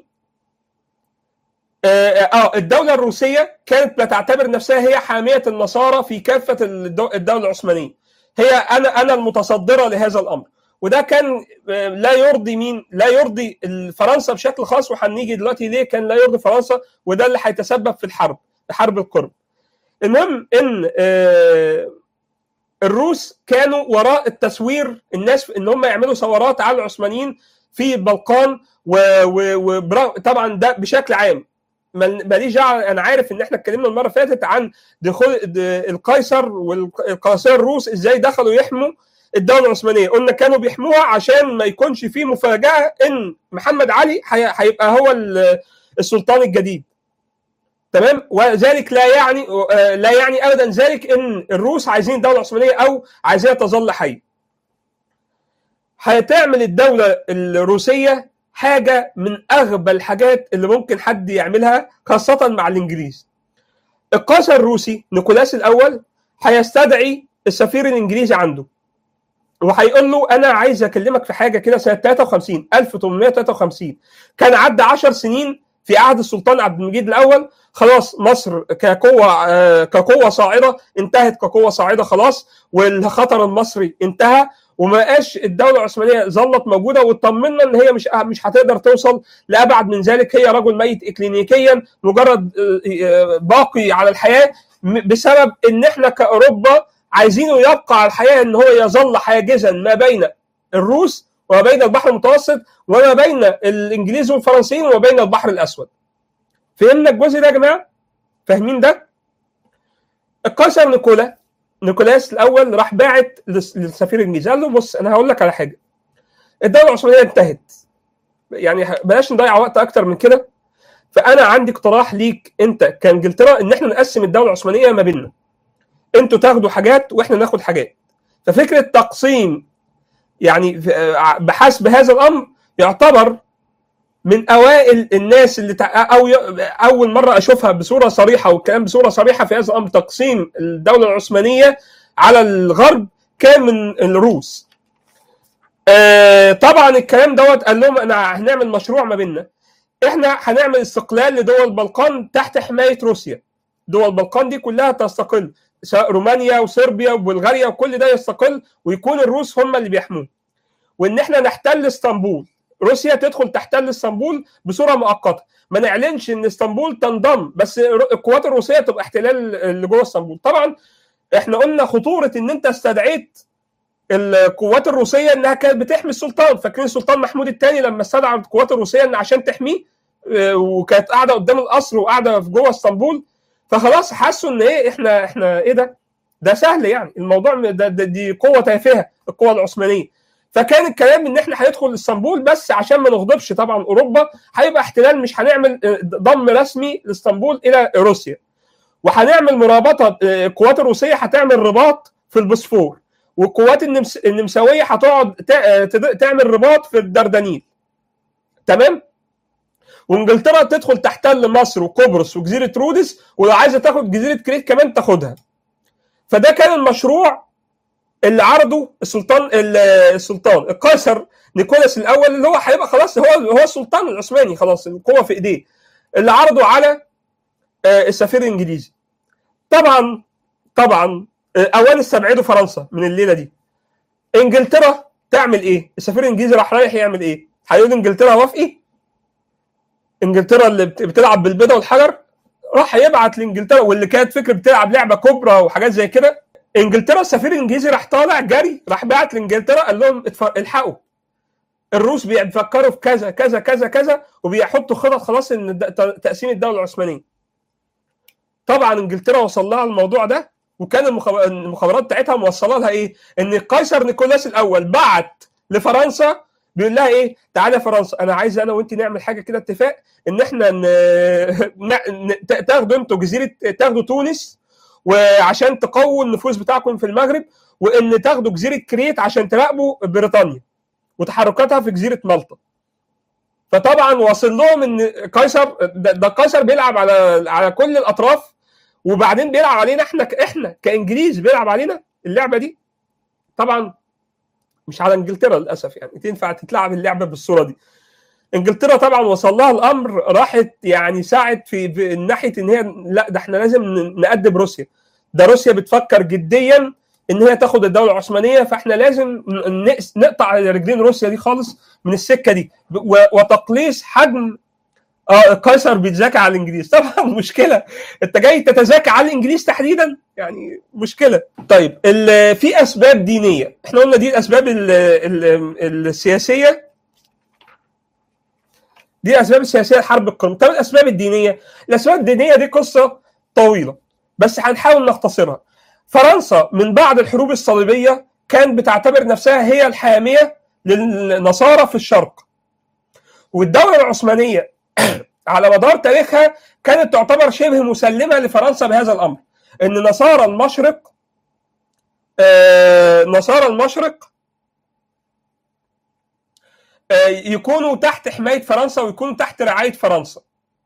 اه الدوله الروسيه كانت بتعتبر نفسها هي حاميه النصارى في كافه الدوله العثمانيه هي انا انا المتصدره لهذا الامر وده كان لا يرضي مين لا يرضي فرنسا بشكل خاص وهنيجي دلوقتي ليه كان لا يرضي فرنسا وده اللي هيتسبب في الحرب حرب القرم المهم ان الروس كانوا وراء التسوير الناس ان هم يعملوا ثورات على العثمانيين في البلقان وطبعا ده بشكل عام ماليش دعوه انا عارف ان احنا اتكلمنا المره اللي فاتت عن دخول القيصر والقياصره الروس ازاي دخلوا يحموا الدوله العثمانيه قلنا كانوا بيحموها عشان ما يكونش في مفاجاه ان محمد علي هيبقى هو السلطان الجديد تمام وذلك لا يعني لا يعني ابدا ذلك ان الروس عايزين الدوله العثمانيه او عايزينها تظل حيه هتعمل الدوله الروسيه حاجه من اغبى الحاجات اللي ممكن حد يعملها خاصه مع الانجليز القيصر الروسي نيكولاس الاول هيستدعي السفير الانجليزي عنده وهيقول له انا عايز اكلمك في حاجه كده سنه 53 1853 كان عدى 10 سنين في عهد السلطان عبد المجيد الاول خلاص مصر كقوه كقوه صاعده انتهت كقوه صاعده خلاص والخطر المصري انتهى وما بقاش الدوله العثمانيه ظلت موجوده واطمنا ان هي مش مش هتقدر توصل لابعد من ذلك هي رجل ميت اكلينيكيا مجرد باقي على الحياه بسبب ان احنا كاوروبا عايزينه يبقى على الحياه ان هو يظل حاجزا ما بين الروس وما بين البحر المتوسط وما بين الانجليز والفرنسيين وما بين البحر الاسود. فهمنا الجزء ده يا جماعه؟ فاهمين ده؟ القيصر نيكولا نيكولاس الاول راح باعت للسفير الانجليزي قال له بص انا هقول لك على حاجه. الدوله العثمانيه انتهت. يعني بلاش نضيع وقت اكتر من كده. فانا عندي اقتراح ليك انت كانجلترا ان احنا نقسم الدوله العثمانيه ما بيننا. انتوا تاخدوا حاجات واحنا ناخد حاجات. ففكره تقسيم يعني بحسب هذا الامر يعتبر من اوائل الناس اللي تع... او ي... اول مره اشوفها بصوره صريحه والكلام بصوره صريحه في هذا الامر تقسيم الدوله العثمانيه على الغرب كان من الروس. آه طبعا الكلام دوت قال لهم انا هنعمل مشروع ما بيننا. احنا هنعمل استقلال لدول البلقان تحت حمايه روسيا. دول البلقان دي كلها تستقل سواء رومانيا وصربيا وبلغاريا وكل ده يستقل ويكون الروس هم اللي بيحموه. وان احنا نحتل اسطنبول روسيا تدخل تحتل اسطنبول بصوره مؤقته ما نعلنش ان اسطنبول تنضم بس القوات الروسيه تبقى احتلال اللي جوه اسطنبول طبعا احنا قلنا خطوره ان انت استدعيت القوات الروسيه انها كانت بتحمي السلطان فاكرين السلطان محمود الثاني لما استدعى القوات الروسيه ان عشان تحميه وكانت قاعده قدام القصر وقاعده في جوه اسطنبول فخلاص حسوا ان ايه احنا احنا ايه ده ده سهل يعني الموضوع ده, ده دي قوه تافهه القوه العثمانيه فكان الكلام ان احنا هندخل اسطنبول بس عشان ما نغضبش طبعا اوروبا هيبقى احتلال مش هنعمل ضم رسمي لاسطنبول الى روسيا وهنعمل مرابطه القوات الروسيه هتعمل رباط في البوسفور والقوات النمس... النمساويه هتقعد تعمل رباط في الدردنيل تمام وانجلترا تدخل تحتل مصر وقبرص وجزيره رودس ولو عايزه تاخد جزيره كريت كمان تاخدها فده كان المشروع اللي عرضه السلطان السلطان القيصر نيكولاس الاول اللي هو هيبقى خلاص هو هو السلطان العثماني خلاص القوه في ايديه اللي عرضه على السفير الانجليزي طبعا طبعا اولا استبعدوا فرنسا من الليله دي انجلترا تعمل ايه؟ السفير الانجليزي راح رايح يعمل ايه؟ هيقول انجلترا وافقي؟ انجلترا اللي بت- بتلعب بالبيضه والحجر راح يبعت لانجلترا واللي كانت فكره بتلعب لعبه كبرى وحاجات زي كده انجلترا السفير الانجليزي راح طالع جري راح بعت لانجلترا قال لهم اتف- الحقوا الروس بيفكروا في كذا كذا كذا كذا وبيحطوا خطط خلاص ان الد- ت- تقسيم الدوله العثمانيه طبعا انجلترا وصل لها الموضوع ده وكان المخب- المخابرات بتاعتها موصله لها ايه؟ ان القيصر نيكولاس الاول بعت لفرنسا بيقول لها ايه؟ تعالى يا فرنسا انا عايز انا وانت نعمل حاجه كده اتفاق ان احنا ن... ن... ن- تاخدوا انتوا جزيره تاخدوا تونس وعشان تقووا النفوذ بتاعكم في المغرب وان تاخدوا جزيره كريت عشان تراقبوا بريطانيا وتحركاتها في جزيره مالطا. فطبعا واصل لهم ان قيصر ده, ده قيصر بيلعب على على كل الاطراف وبعدين بيلعب علينا احنا ك- احنا كانجليز بيلعب علينا اللعبه دي طبعا مش على انجلترا للاسف يعني تنفع تتلعب اللعبه بالصوره دي انجلترا طبعا وصل لها الامر راحت يعني ساعت في في ناحيه ان هي لا ده احنا لازم ن- نأدب روسيا ده روسيا بتفكر جديا ان هي تاخد الدوله العثمانيه فاحنا لازم ن- نقس- نقطع رجلين روسيا دي خالص من السكه دي و- وتقليص حجم اه قيصر بيتذاكى على الانجليز طبعا مشكله انت جاي تتذاكى على الانجليز تحديدا يعني مشكله طيب ال- في اسباب دينيه احنا قلنا دي الاسباب ال- ال- السياسيه دي الاسباب السياسيه لحرب القرم طب الاسباب الدينيه الاسباب الدينيه دي قصه طويله بس هنحاول نختصرها فرنسا من بعد الحروب الصليبيه كانت بتعتبر نفسها هي الحاميه للنصارى في الشرق والدوله العثمانيه على مدار تاريخها كانت تعتبر شبه مسلمه لفرنسا بهذا الامر ان نصارى المشرق آه، نصارى المشرق آه، يكونوا تحت حمايه فرنسا ويكونوا تحت رعايه فرنسا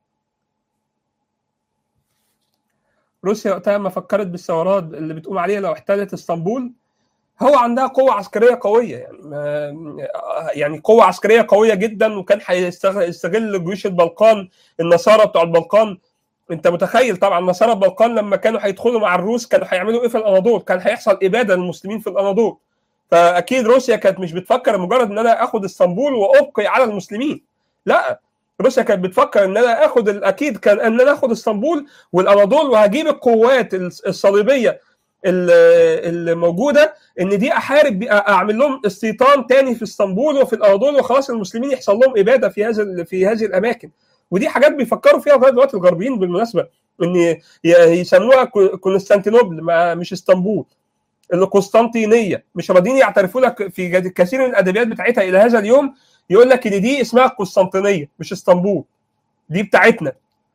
روسيا وقتها ما فكرت بالثورات اللي بتقوم عليها لو احتلت اسطنبول هو عندها قوة عسكرية قوية يعني ما يعني قوة عسكرية قوية جدا وكان هيستغل جيوش البلقان النصارى بتوع البلقان انت متخيل طبعا نصارى البلقان لما كانوا هيدخلوا مع الروس كانوا هيعملوا ايه في الاناضول؟ كان هيحصل اباده للمسلمين في الاناضول. فاكيد روسيا كانت مش بتفكر مجرد ان انا اخد اسطنبول وابقي على المسلمين. لا روسيا كانت بتفكر ان انا اخد اكيد كان ان انا اخد اسطنبول والاناضول وهجيب القوات الصليبيه الموجوده ان دي احارب اعمل لهم استيطان تاني في اسطنبول وفي الاناضول وخلاص المسلمين يحصل لهم اباده في هذا في هذه الاماكن ودي حاجات بيفكروا فيها لغايه دلوقتي الغربيين بالمناسبه ان يسموها قسطنطينوبل مش اسطنبول القسطنطينيه مش راضيين يعترفوا لك في كثير من الادبيات بتاعتها الى هذا اليوم يقول لك ان دي اسمها قسطنطينيه مش اسطنبول دي بتاعتنا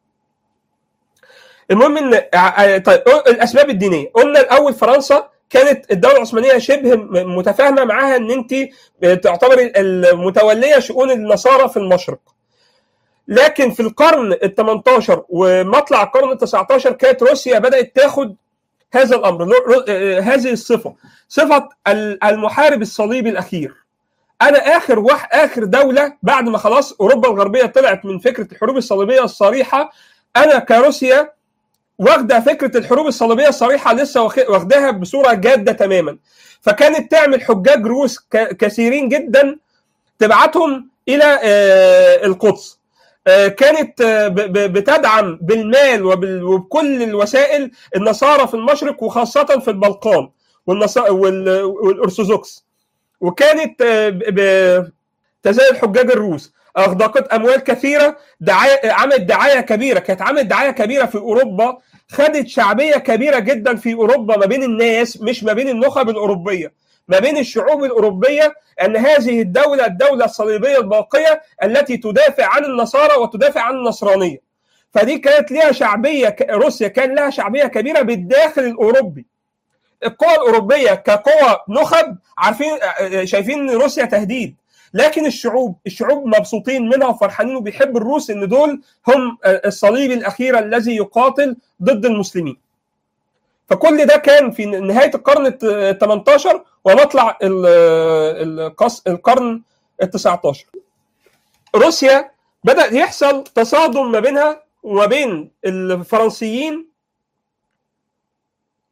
المهم ان طيب الاسباب الدينيه قلنا الاول فرنسا كانت الدوله العثمانيه شبه متفاهمه معاها ان انت تعتبري المتوليه شؤون النصارى في المشرق لكن في القرن ال 18 ومطلع القرن ال 19 كانت روسيا بدات تاخد هذا الامر هذه الصفه صفه المحارب الصليبي الاخير انا اخر واحد اخر دوله بعد ما خلاص اوروبا الغربيه طلعت من فكره الحروب الصليبيه الصريحه انا كروسيا واخده فكره الحروب الصليبيه الصريحه لسه واخداها بصوره جاده تماما فكانت تعمل حجاج روس كثيرين جدا تبعتهم الى القدس كانت بتدعم بالمال وبكل الوسائل النصارى في المشرق وخاصه في البلقان والارثوذكس وكانت تزايد حجاج الروس اغدقت اموال كثيره دعاية عملت دعايه كبيره كانت عملت دعايه كبيره في اوروبا خدت شعبيه كبيره جدا في اوروبا ما بين الناس مش ما بين النخب الاوروبيه ما بين الشعوب الاوروبيه ان هذه الدوله الدوله الصليبيه الباقيه التي تدافع عن النصارى وتدافع عن النصرانيه فدي كانت لها شعبيه روسيا كان لها شعبيه كبيره بالداخل الاوروبي القوى الاوروبيه كقوى نخب عارفين شايفين ان روسيا تهديد لكن الشعوب الشعوب مبسوطين منها وفرحانين وبيحبوا الروس ان دول هم الصليب الاخير الذي يقاتل ضد المسلمين فكل ده كان في نهايه القرن ال 18 ومطلع القرن ال 19 روسيا بدا يحصل تصادم ما بينها وما بين الفرنسيين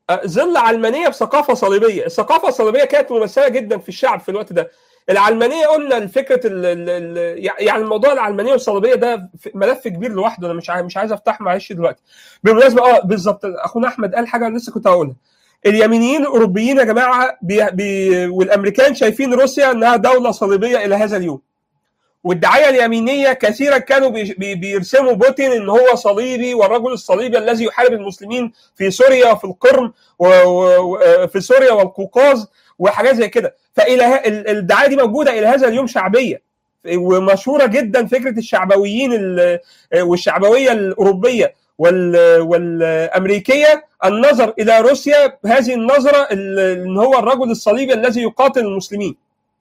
ظل علمانيه بثقافه صليبيه، الثقافه الصليبيه كانت ممثله جدا في الشعب في الوقت ده. العلمانيه قلنا الفكره ال ال يعني موضوع العلمانيه والصليبيه ده ملف كبير لوحده انا مش عايز مش عايز افتح معلش دلوقتي. بالمناسبه اه بالظبط اخونا احمد قال حاجه انا لسه كنت هقولها. اليمينيين الاوروبيين يا جماعه بي بي والامريكان شايفين روسيا انها دوله صليبيه الى هذا اليوم. والدعايه اليمينيه كثيرا كانوا بي بيرسموا بوتين ان هو صليبي والرجل الصليبي الذي يحارب المسلمين في سوريا وفي القرم وفي سوريا والقوقاز وحاجات زي كده فالى الدعايه دي موجوده الى هذا اليوم شعبيه ومشهوره جدا فكره الشعبويين والشعبويه الاوروبيه والامريكيه النظر الى روسيا بهذه النظره ان هو الرجل الصليبي الذي يقاتل المسلمين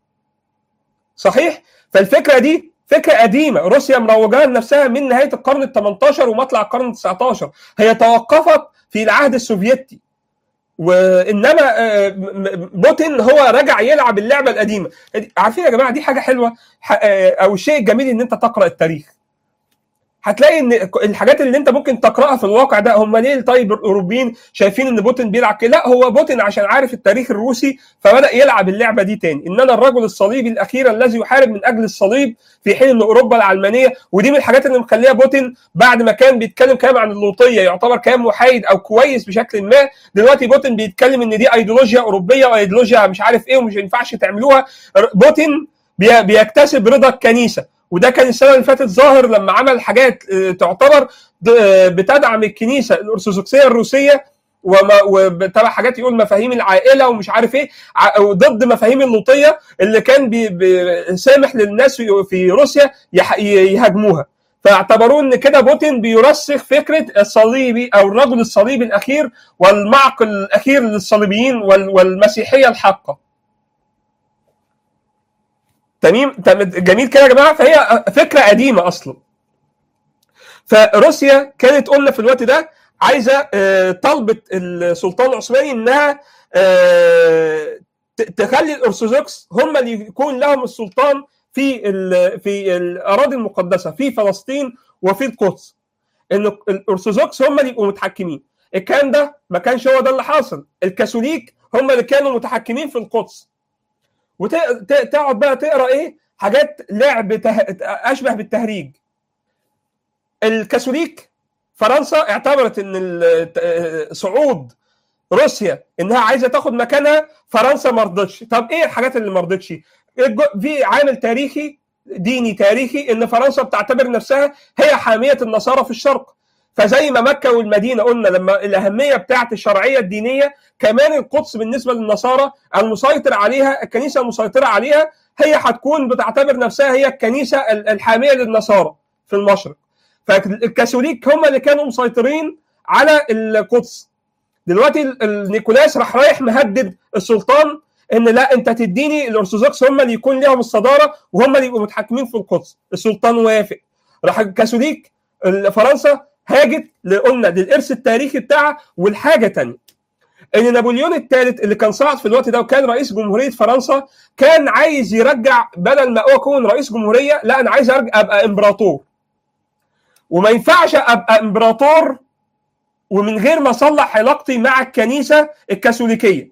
صحيح فالفكره دي فكره قديمه روسيا مروجاها لنفسها من نهايه القرن ال 18 ومطلع القرن ال 19 هي توقفت في العهد السوفيتي وانما بوتين هو رجع يلعب اللعبه القديمه عارفين يا جماعه دي حاجه حلوه او الشيء الجميل ان انت تقرا التاريخ هتلاقي ان الحاجات اللي انت ممكن تقراها في الواقع ده هم ليه طيب الاوروبيين شايفين ان بوتين بيلعب كده لا هو بوتين عشان عارف التاريخ الروسي فبدا يلعب اللعبه دي تاني ان انا الرجل الصليبي الاخير الذي يحارب من اجل الصليب في حين ان اوروبا العلمانيه ودي من الحاجات اللي مخليها بوتين بعد ما كان بيتكلم كلام عن اللوطيه يعتبر كلام محايد او كويس بشكل ما دلوقتي بوتين بيتكلم ان دي ايديولوجيا اوروبيه وايديولوجيا مش عارف ايه ومش ينفعش تعملوها بوتين بيكتسب رضا الكنيسه وده كان السنه اللي فاتت ظاهر لما عمل حاجات تعتبر بتدعم الكنيسه الارثوذكسيه الروسيه وتبع حاجات يقول مفاهيم العائله ومش عارف ايه ضد مفاهيم اللوطيه اللي كان بيسامح للناس في روسيا يهاجموها فاعتبروه ان كده بوتين بيرسخ فكره الصليبي او الرجل الصليبي الاخير والمعقل الاخير للصليبيين والمسيحيه الحاقه تمام جميل كده يا جماعه فهي فكره قديمه اصلا فروسيا كانت قلنا في الوقت ده عايزه طلبت السلطان العثماني انها تخلي الارثوذكس هم اللي يكون لهم السلطان في في الاراضي المقدسه في فلسطين وفي القدس ان الارثوذكس هم اللي يبقوا متحكمين الكلام ده ما كانش هو ده اللي حاصل الكاثوليك هم اللي كانوا متحكمين في القدس وتقعد بقى تقرا ايه حاجات لعب ته... اشبه بالتهريج الكاثوليك فرنسا اعتبرت ان صعود روسيا انها عايزه تاخد مكانها فرنسا ما رضتش طب ايه الحاجات اللي ما رضتش في عامل تاريخي ديني تاريخي ان فرنسا بتعتبر نفسها هي حاميه النصارى في الشرق فزي ما مكه والمدينه قلنا لما الاهميه بتاعت الشرعيه الدينيه كمان القدس بالنسبه للنصارى المسيطر عليها الكنيسه المسيطره عليها هي هتكون بتعتبر نفسها هي الكنيسه الحاميه للنصارى في المشرق فالكاثوليك هم اللي كانوا مسيطرين على القدس دلوقتي نيكولاس راح رايح مهدد السلطان ان لا انت تديني الارثوذكس هم اللي يكون لهم الصداره وهم اللي يبقوا متحكمين في القدس السلطان وافق راح الكاثوليك فرنسا هاجت قلنا للارث التاريخي بتاعها والحاجه تانية ان نابليون الثالث اللي كان صعد في الوقت ده وكان رئيس جمهوريه فرنسا كان عايز يرجع بدل ما هو يكون رئيس جمهوريه لا انا عايز ارجع ابقى امبراطور وما ينفعش ابقى امبراطور ومن غير ما اصلح علاقتي مع الكنيسه الكاثوليكيه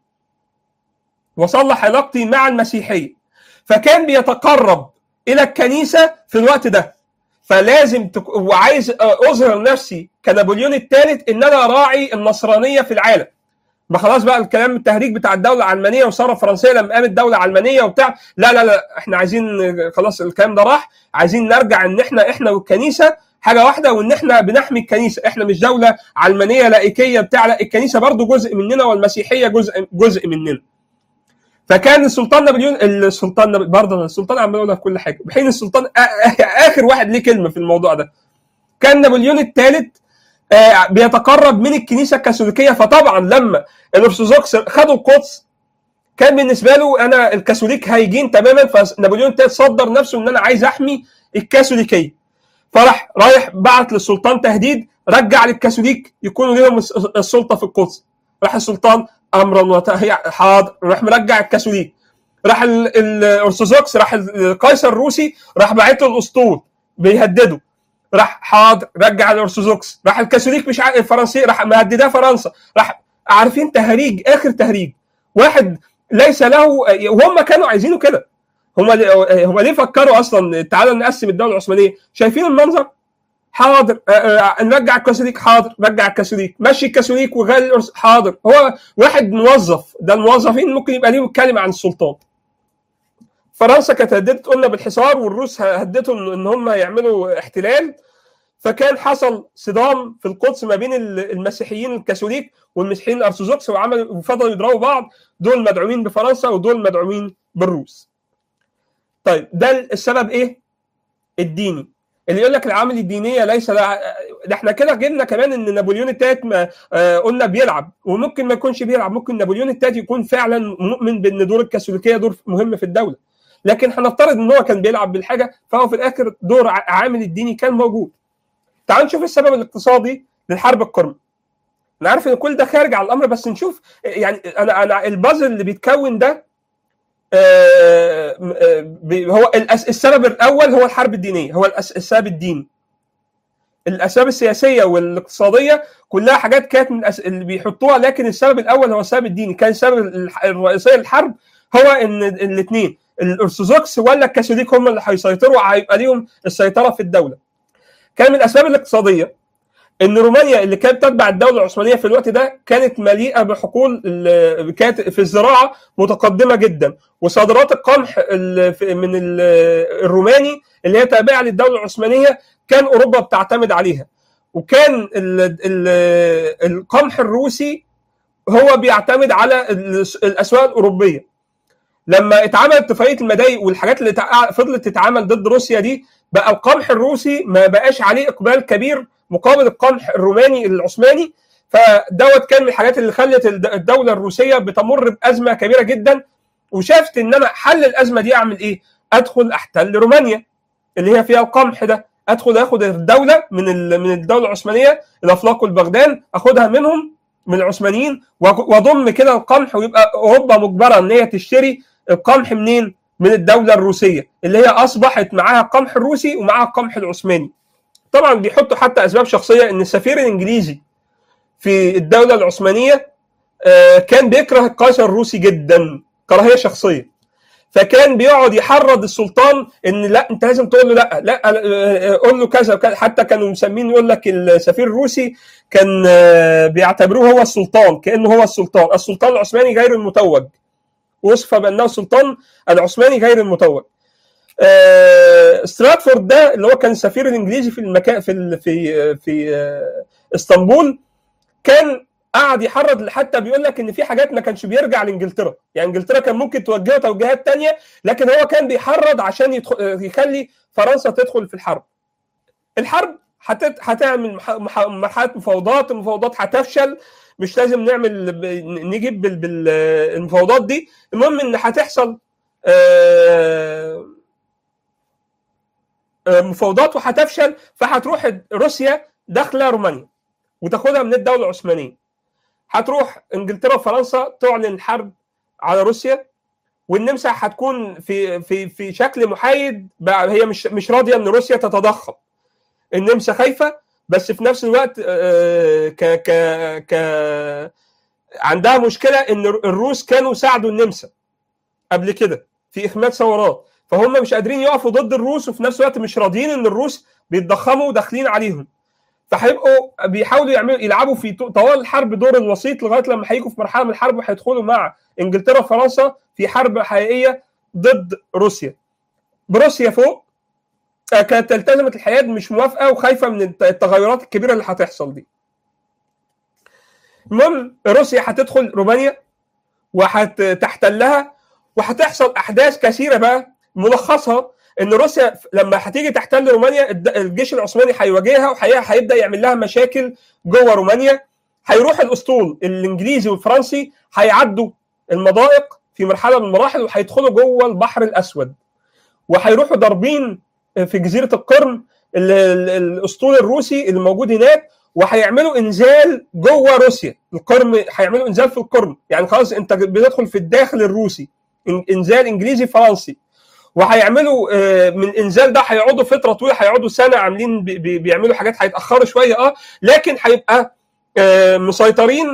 واصلح علاقتي مع المسيحيه فكان بيتقرب الى الكنيسه في الوقت ده فلازم تك... وعايز اظهر نفسي كنابليون الثالث ان انا راعي النصرانيه في العالم ما خلاص بقى الكلام التهريج بتاع الدوله العلمانيه والثوره الفرنسيه لما قامت دوله علمانيه وبتاع لا لا لا احنا عايزين خلاص الكلام ده راح عايزين نرجع ان احنا احنا والكنيسه حاجه واحده وان احنا بنحمي الكنيسه احنا مش دوله علمانيه لائكيه بتاع لا الكنيسه برضو جزء مننا والمسيحيه جزء جزء مننا فكان السلطان نابليون السلطان برضه السلطان عمال اقولها في كل حاجه بحين السلطان اخر واحد ليه كلمه في الموضوع ده كان نابليون الثالث بيتقرب من الكنيسه الكاثوليكيه فطبعا لما الارثوذكس خدوا القدس كان بالنسبه له انا الكاثوليك هايجين تماما فنابليون الثالث صدر نفسه ان انا عايز احمي الكاثوليكيه فراح رايح بعت للسلطان تهديد رجع للكاثوليك يكونوا لهم السلطه في القدس راح السلطان امرا وهي حاضر راح مرجع الكاثوليك راح الارثوذكس راح القيصر الروسي راح باعت له الاسطول بيهدده راح حاضر رجع الارثوذكس راح الكاثوليك مش عارف الفرنسي راح مهدداه فرنسا راح عارفين تهريج اخر تهريج واحد ليس له وهم كانوا عايزينه كده هم هم ليه فكروا اصلا تعالى نقسم الدوله العثمانيه شايفين المنظر حاضر آه، آه، نرجع الكاثوليك حاضر رجع الكاثوليك مشي الكاثوليك وغير الأرث- حاضر هو واحد موظف ده الموظفين ممكن يبقى ليهم كلمه عن السلطان فرنسا كانت هددت قلنا بالحصار والروس هددوا إن- ان هم يعملوا احتلال فكان حصل صدام في القدس ما بين ال- المسيحيين الكاثوليك والمسيحيين الارثوذكس وعملوا وفضلوا يضربوا بعض دول مدعومين بفرنسا ودول مدعومين بالروس. طيب ده السبب ايه؟ الديني. اللي يقول لك العوامل الدينيه ليس لها ده احنا كده جبنا كمان ان نابليون الثالث ما آه قلنا بيلعب وممكن ما يكونش بيلعب ممكن نابليون الثالث يكون فعلا مؤمن بان دور الكاثوليكيه دور مهم في الدوله لكن هنفترض ان هو كان بيلعب بالحاجه فهو في الاخر دور ع- عامل الديني كان موجود تعال نشوف السبب الاقتصادي للحرب القرم انا عارف ان كل ده خارج على الامر بس نشوف يعني انا انا البازل اللي بيتكون ده آه، آه، بي- هو الأس- السبب الاول هو الحرب الدينيه هو الأس- السبب الديني الاسباب السياسيه والاقتصاديه كلها حاجات كانت من الأس... اللي بيحطوها لكن السبب الاول هو السبب الديني كان السبب الح- الرئيسي للحرب هو ان الاثنين الارثوذكس ولا الكاثوليك هم اللي هيسيطروا هيبقى ليهم السيطره في الدوله كان من الاسباب الاقتصاديه ان رومانيا اللي كانت تتبع الدوله العثمانيه في الوقت ده كانت مليئه بحقول ال- كانت في الزراعه متقدمه جدا وصادرات القمح ال- في- من ال- الروماني اللي هي تابعه للدوله العثمانيه كان اوروبا بتعتمد عليها وكان ال ال القمح الروسي هو بيعتمد على ال- الاسواق الاوروبيه لما اتعملت اتفاقيه المضايق والحاجات اللي تع- فضلت تتعمل ضد روسيا دي بقى القمح الروسي ما بقاش عليه اقبال كبير مقابل القمح الروماني العثماني فدوت كان من الحاجات اللي خلت الد- الدوله الروسيه بتمر بازمه كبيره جدا وشافت ان انا حل الازمه دي اعمل ايه؟ ادخل احتل رومانيا اللي هي فيها القمح ده ادخل اخد الدوله من ال- من الدوله العثمانيه الافلاق والبغداد اخدها منهم من العثمانيين وأ- واضم كده القمح ويبقى اوروبا مجبره ان هي تشتري القمح منين؟ من الدوله الروسيه اللي هي اصبحت معاها القمح الروسي ومعاها القمح العثماني. طبعا بيحطوا حتى اسباب شخصيه ان السفير الانجليزي في الدوله العثمانيه آه، كان بيكره القيصر الروسي جدا كراهيه شخصيه فكان بيقعد يحرض السلطان ان لا انت لازم تقول له لا لا آه، قول له كذا وكذا حتى كانوا مسمين يقول لك السفير الروسي كان آه، بيعتبروه هو السلطان كانه هو السلطان السلطان العثماني غير المتوج وصف بانه السلطان العثماني غير المتوج آه، ستراتفورد ده اللي هو كان السفير الانجليزي في المكان في ال- في في آه، اسطنبول كان قعد يحرض حتى بيقول لك ان في حاجات ما كانش بيرجع لانجلترا يعني انجلترا كان ممكن توجهه توجيهات تانية لكن هو كان بيحرض عشان يدخل يخلي فرنسا تدخل في الحرب الحرب هتت- هتعمل مح- مح- مرحله مفاوضات المفاوضات هتفشل مش لازم نعمل ب- نجيب بال- بالمفاوضات دي المهم ان هتحصل آه، آه، مفاوضات وهتفشل فهتروح روسيا داخله رومانيا وتاخدها من الدوله العثمانيه هتروح انجلترا وفرنسا تعلن حرب على روسيا والنمسا هتكون في في في شكل محايد بقى هي مش مش راضيه ان روسيا تتضخم النمسا خايفه بس في نفس الوقت آه، ك ك ك عندها مشكله ان الروس كانوا ساعدوا النمسا قبل كده في اخماد ثورات فهم مش قادرين يقفوا ضد الروس وفي نفس الوقت مش راضيين ان الروس بيتضخموا وداخلين عليهم فهيبقوا بيحاولوا يعملوا يلعبوا في طوال الحرب دور الوسيط لغايه لما هيجوا في مرحله من الحرب وهيدخلوا مع انجلترا وفرنسا في حرب حقيقيه ضد روسيا. بروسيا فوق آه، كانت التزمت الحياه مش موافقه وخايفه من الت- التغيرات الكبيره اللي هتحصل دي. المهم روسيا هتدخل رومانيا وهتحتلها وهتحصل احداث كثيره بقى ملخصها ان روسيا لما هتيجي تحتل رومانيا الد- الجيش العثماني هيواجهها وهيبدا يعمل لها مشاكل جوه رومانيا هيروح الاسطول الانجليزي والفرنسي هيعدوا المضائق في مرحله من المراحل وهيدخلوا جوه البحر الاسود وهيروحوا ضاربين في جزيره القرم ال- ال- الاسطول الروسي اللي موجود هناك وهيعملوا انزال جوه روسيا القرم هيعملوا انزال في القرم يعني خلاص انت بتدخل في الداخل الروسي إن- انزال انجليزي فرنسي وهيعملوا آه، من الانزال ده هيقعدوا فتره طويله هيقعدوا سنه عاملين بي- بي- بيعملوا حاجات هيتاخروا شويه اه لكن هيبقى آه، مسيطرين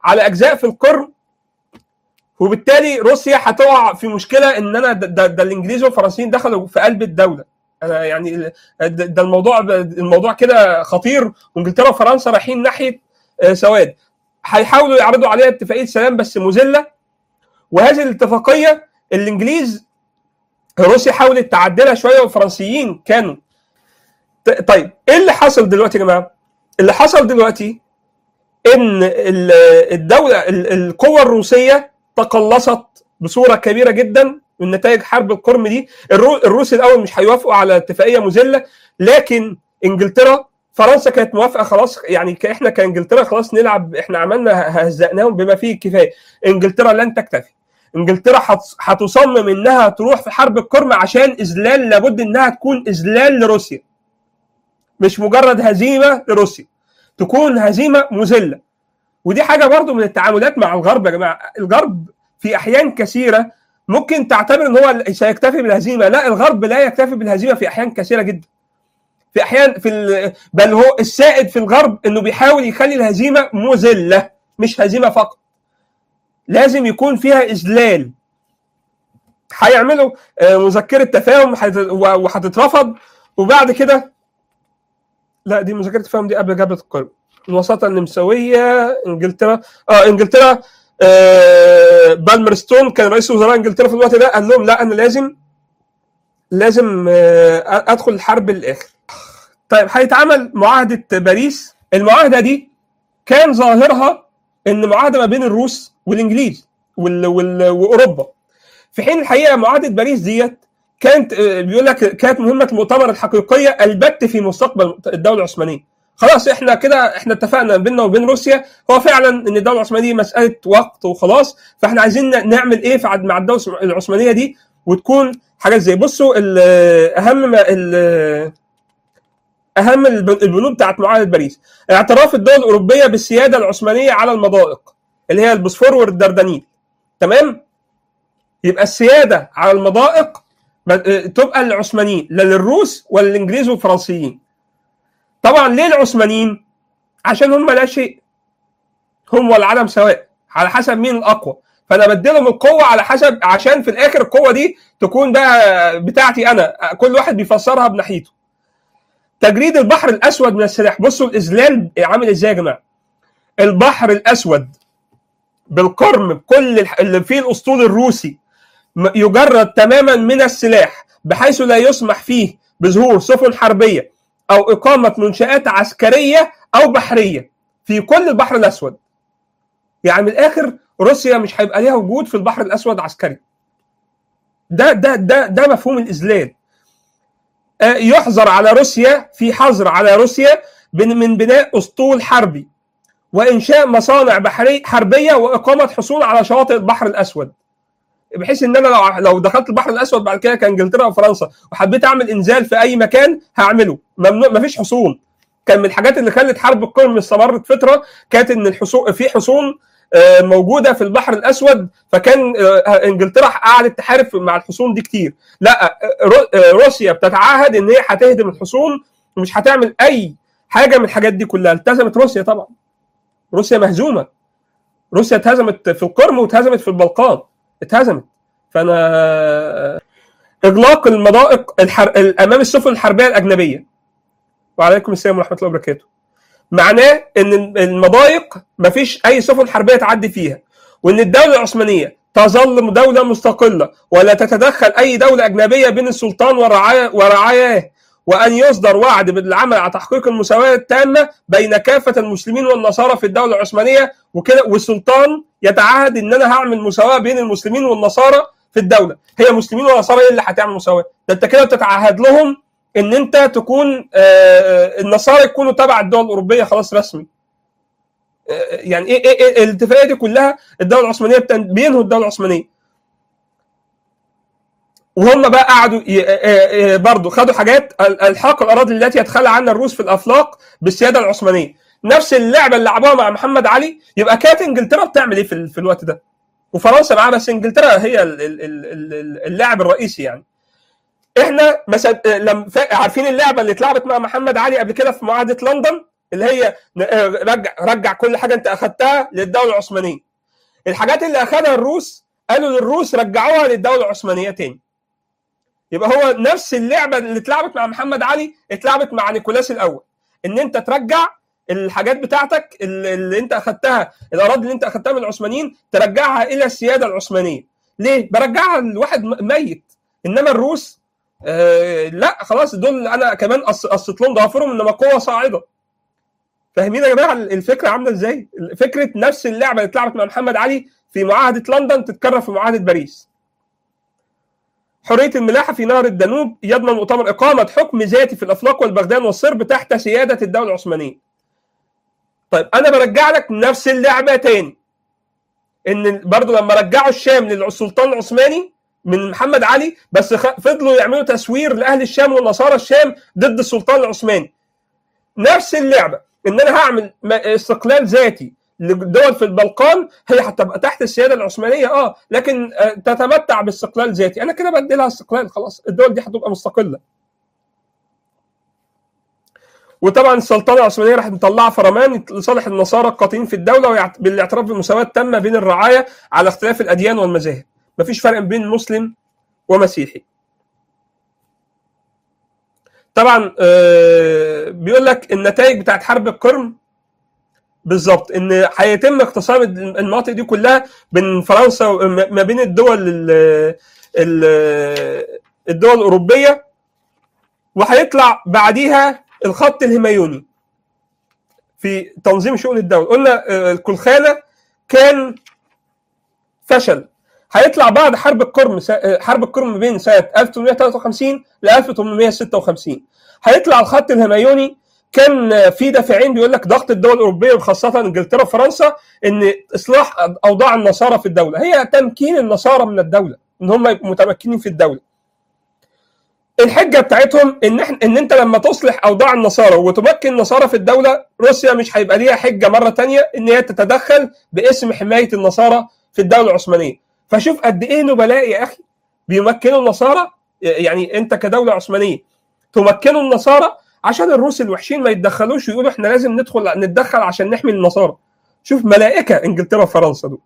على اجزاء في القرم وبالتالي روسيا هتقع في مشكله ان انا ده, ده, ده الانجليز والفرنسيين دخلوا في قلب الدوله انا يعني ده, ده الموضوع الموضوع كده خطير وانجلترا وفرنسا رايحين ناحيه آه، سواد هيحاولوا يعرضوا عليها اتفاقيه سلام بس مذله وهذه الاتفاقيه الانجليز روسيا حاولت تعدلها شويه والفرنسيين كانوا ط- طيب ايه اللي حصل دلوقتي يا جماعه؟ اللي حصل دلوقتي ان ال- الدوله ال- القوه الروسيه تقلصت بصوره كبيره جدا من نتائج حرب القرم دي الرو- الروس الاول مش هيوافقوا على اتفاقيه مذله لكن انجلترا فرنسا كانت موافقه خلاص يعني ك- احنا كانجلترا خلاص نلعب احنا عملنا هزقناهم بما فيه الكفايه انجلترا لن تكتفي انجلترا هت- هتصمم انها تروح في حرب القرم عشان اذلال لابد انها تكون اذلال لروسيا مش مجرد هزيمه لروسيا تكون هزيمه مذله ودي حاجه برضو من التعاملات مع الغرب يا جماعه الغرب في احيان كثيره ممكن تعتبر ان هو سيكتفي بالهزيمه لا الغرب لا يكتفي بالهزيمه في احيان كثيره جدا في احيان في ال... بل هو السائد في الغرب انه بيحاول يخلي الهزيمه مذله مش هزيمه فقط لازم يكون فيها اذلال هيعملوا آه، مذكره تفاهم هت- وهتترفض وبعد كده لا دي مذكره التفاهم دي قبل جبهه القرم الوساطه النمساويه انجلترا اه انجلترا آه بالمرستون كان رئيس وزراء انجلترا في الوقت ده قال لهم لا انا لازم لازم آه ادخل الحرب للاخر طيب هيتعمل معاهده باريس المعاهده دي كان ظاهرها ان معاهده ما بين الروس والانجليز وال... وال... واوروبا في حين الحقيقه معاهده باريس ديت كانت آه، بيقول لك كانت مهمه المؤتمر الحقيقيه البت في مستقبل الدوله العثمانيه خلاص احنا كده احنا اتفقنا بيننا وبين روسيا هو فعلا ان الدوله العثمانيه مساله وقت وخلاص فاحنا عايزين ن- نعمل ايه في عد- مع الدوله العثمانيه دي وتكون حاجات زي بصوا ال- اهم ما ال- اهم الب- البنود بتاعت معاهده باريس اعتراف الدول الاوروبيه بالسياده العثمانيه على المضائق اللي هي البوسفور والدردنيل تمام يبقى السياده على المضائق ب- تبقى للعثمانيين لا للروس ولا للانجليز والفرنسيين طبعا ليه العثمانيين عشان هم لا شيء هم والعدم سواء على حسب مين الاقوى فانا بديلهم القوه على حسب عشان في الاخر القوه دي تكون بقى بتاعتي انا كل واحد بيفسرها بناحيته تجريد البحر الاسود من السلاح بصوا الاذلال عامل ازاي يا جماعه البحر الاسود بالقرم بكل الح- اللي فيه الاسطول الروسي م- يجرد تماما من السلاح بحيث لا يسمح فيه بظهور سفن حربيه او اقامه منشات عسكريه او بحريه في كل البحر الاسود يعني من الاخر روسيا مش هيبقى ليها وجود في البحر الاسود عسكري ده ده ده ده مفهوم الاذلال آه، يحظر على روسيا في حظر على روسيا بن- من بناء اسطول حربي وانشاء مصانع بحريه حربيه واقامه حصول على شواطئ البحر الاسود بحيث ان انا لو لو دخلت البحر الاسود بعد كده كانجلترا او فرنسا وحبيت اعمل انزال في اي مكان هعمله ممنوع مفيش حصون كان من الحاجات اللي خلت حرب القرم استمرت فتره كانت ان الحصون في حصون آه، موجوده في البحر الاسود فكان آه، انجلترا قعدت تحارب مع الحصون دي كتير لا آه، رو- آه، روسيا بتتعهد ان هي هتهدم الحصون ومش هتعمل اي حاجه من الحاجات دي كلها التزمت روسيا طبعا روسيا مهزومه روسيا اتهزمت في القرم واتهزمت في البلقان اتهزمت فانا اغلاق المضائق الحر... امام السفن الحربيه الاجنبيه وعليكم السلام ورحمه الله وبركاته معناه ان المضايق مفيش اي سفن حربيه تعدي فيها وان الدوله العثمانيه تظل دوله مستقله ولا تتدخل اي دوله اجنبيه بين السلطان ورعاياه ورعاياه وان يصدر وعد بالعمل على تحقيق المساواه التامه بين كافه المسلمين والنصارى في الدوله العثمانيه وكده والسلطان يتعهد ان انا هعمل مساواه بين المسلمين والنصارى في الدوله هي مسلمين ونصارى ايه اللي هتعمل مساواه ده انت كده بتتعهد لهم ان انت تكون آه، النصارى يكونوا تبع الدول الاوروبيه خلاص رسمي آه، يعني ايه ايه, إيه الاتفاقيه دي كلها الدوله العثمانيه بتن- بينهوا الدوله العثمانيه وهم بقى قعدوا ي- آه، آه، برضو خدوا حاجات ال- الحاق الاراضي التي يتخلى عنها الروس في الافلاق بالسياده العثمانيه نفس اللعبه اللي لعبوها مع محمد علي يبقى كانت انجلترا بتعمل ايه في ال- في الوقت ده وفرنسا معاها بس انجلترا هي ال- ال- ال- ال- اللاعب الرئيسي يعني احنا مثلا لما فا- عارفين اللعبه اللي اتلعبت مع محمد علي قبل كده في معاهده لندن اللي هي رجع رجع كل حاجه انت اخذتها للدوله العثمانيه الحاجات اللي اخذها الروس قالوا للروس رجعوها للدوله العثمانيه تاني يبقى هو نفس اللعبه اللي اتلعبت مع محمد علي اتلعبت مع نيكولاس الاول ان انت ترجع الحاجات بتاعتك اللي انت اخذتها الاراضي اللي انت اخذتها من العثمانيين ترجعها الى السياده العثمانيه ليه برجعها لواحد ميت انما الروس آه لا خلاص دول انا كمان قصيت لهم ضوافرهم انما قوه صاعده فاهمين يا جماعه الفكره عامله ازاي فكره نفس اللعبه اللي اتلعبت مع محمد علي في معاهده لندن تتكرر في معاهده باريس حريه الملاحه في نهر الدانوب يضمن مؤتمر اقامه حكم ذاتي في الافلاق والبغداد والصرب تحت سياده الدوله العثمانيه طيب انا برجع لك نفس اللعبه تاني ان برضه لما رجعوا الشام للسلطان العثماني من محمد علي بس فضلوا يعملوا تسوير لاهل الشام والنصارى الشام ضد السلطان العثماني نفس اللعبه ان انا هعمل استقلال ذاتي لدول في البلقان هي هتبقى تحت السياده العثمانيه اه لكن تتمتع باستقلال ذاتي انا كده بدي لها استقلال خلاص الدول دي هتبقى مستقله وطبعا السلطنه العثمانيه راح مطلعه فرمان لصالح النصارى القاطعين في الدوله بالاعتراف بالمساواه التامه بين الرعايه على اختلاف الاديان والمذاهب مفيش فرق بين مسلم ومسيحي طبعا بيقول لك النتائج بتاعت حرب القرم بالظبط ان هيتم اقتسام المناطق دي كلها بين فرنسا ما بين الدول الدول الاوروبيه وهيطلع بعديها الخط الهميوني في تنظيم شؤون الدوله قلنا الكلخانه كان فشل هيطلع بعد حرب القرم حرب القرم بين سنه 1853 ل 1856 هيطلع الخط الهميوني كان في دافعين بيقول لك ضغط الدول الاوروبيه وخاصه انجلترا وفرنسا ان اصلاح اوضاع النصارى في الدوله هي تمكين النصارى من الدوله ان هم يبقوا متمكنين في الدوله الحجه بتاعتهم ان احنا ان انت لما تصلح اوضاع النصارى وتمكن النصارى في الدوله روسيا مش هيبقى ليها حجه مره تانية ان هي تتدخل باسم حمايه النصارى في الدوله العثمانيه فشوف قد ايه نبلاء يا اخي بيمكنوا النصارى يعني انت كدوله عثمانيه تمكنوا النصارى عشان الروس الوحشين ما يتدخلوش ويقولوا احنا لازم ندخل نتدخل عشان نحمي النصارى شوف ملائكه انجلترا وفرنسا دول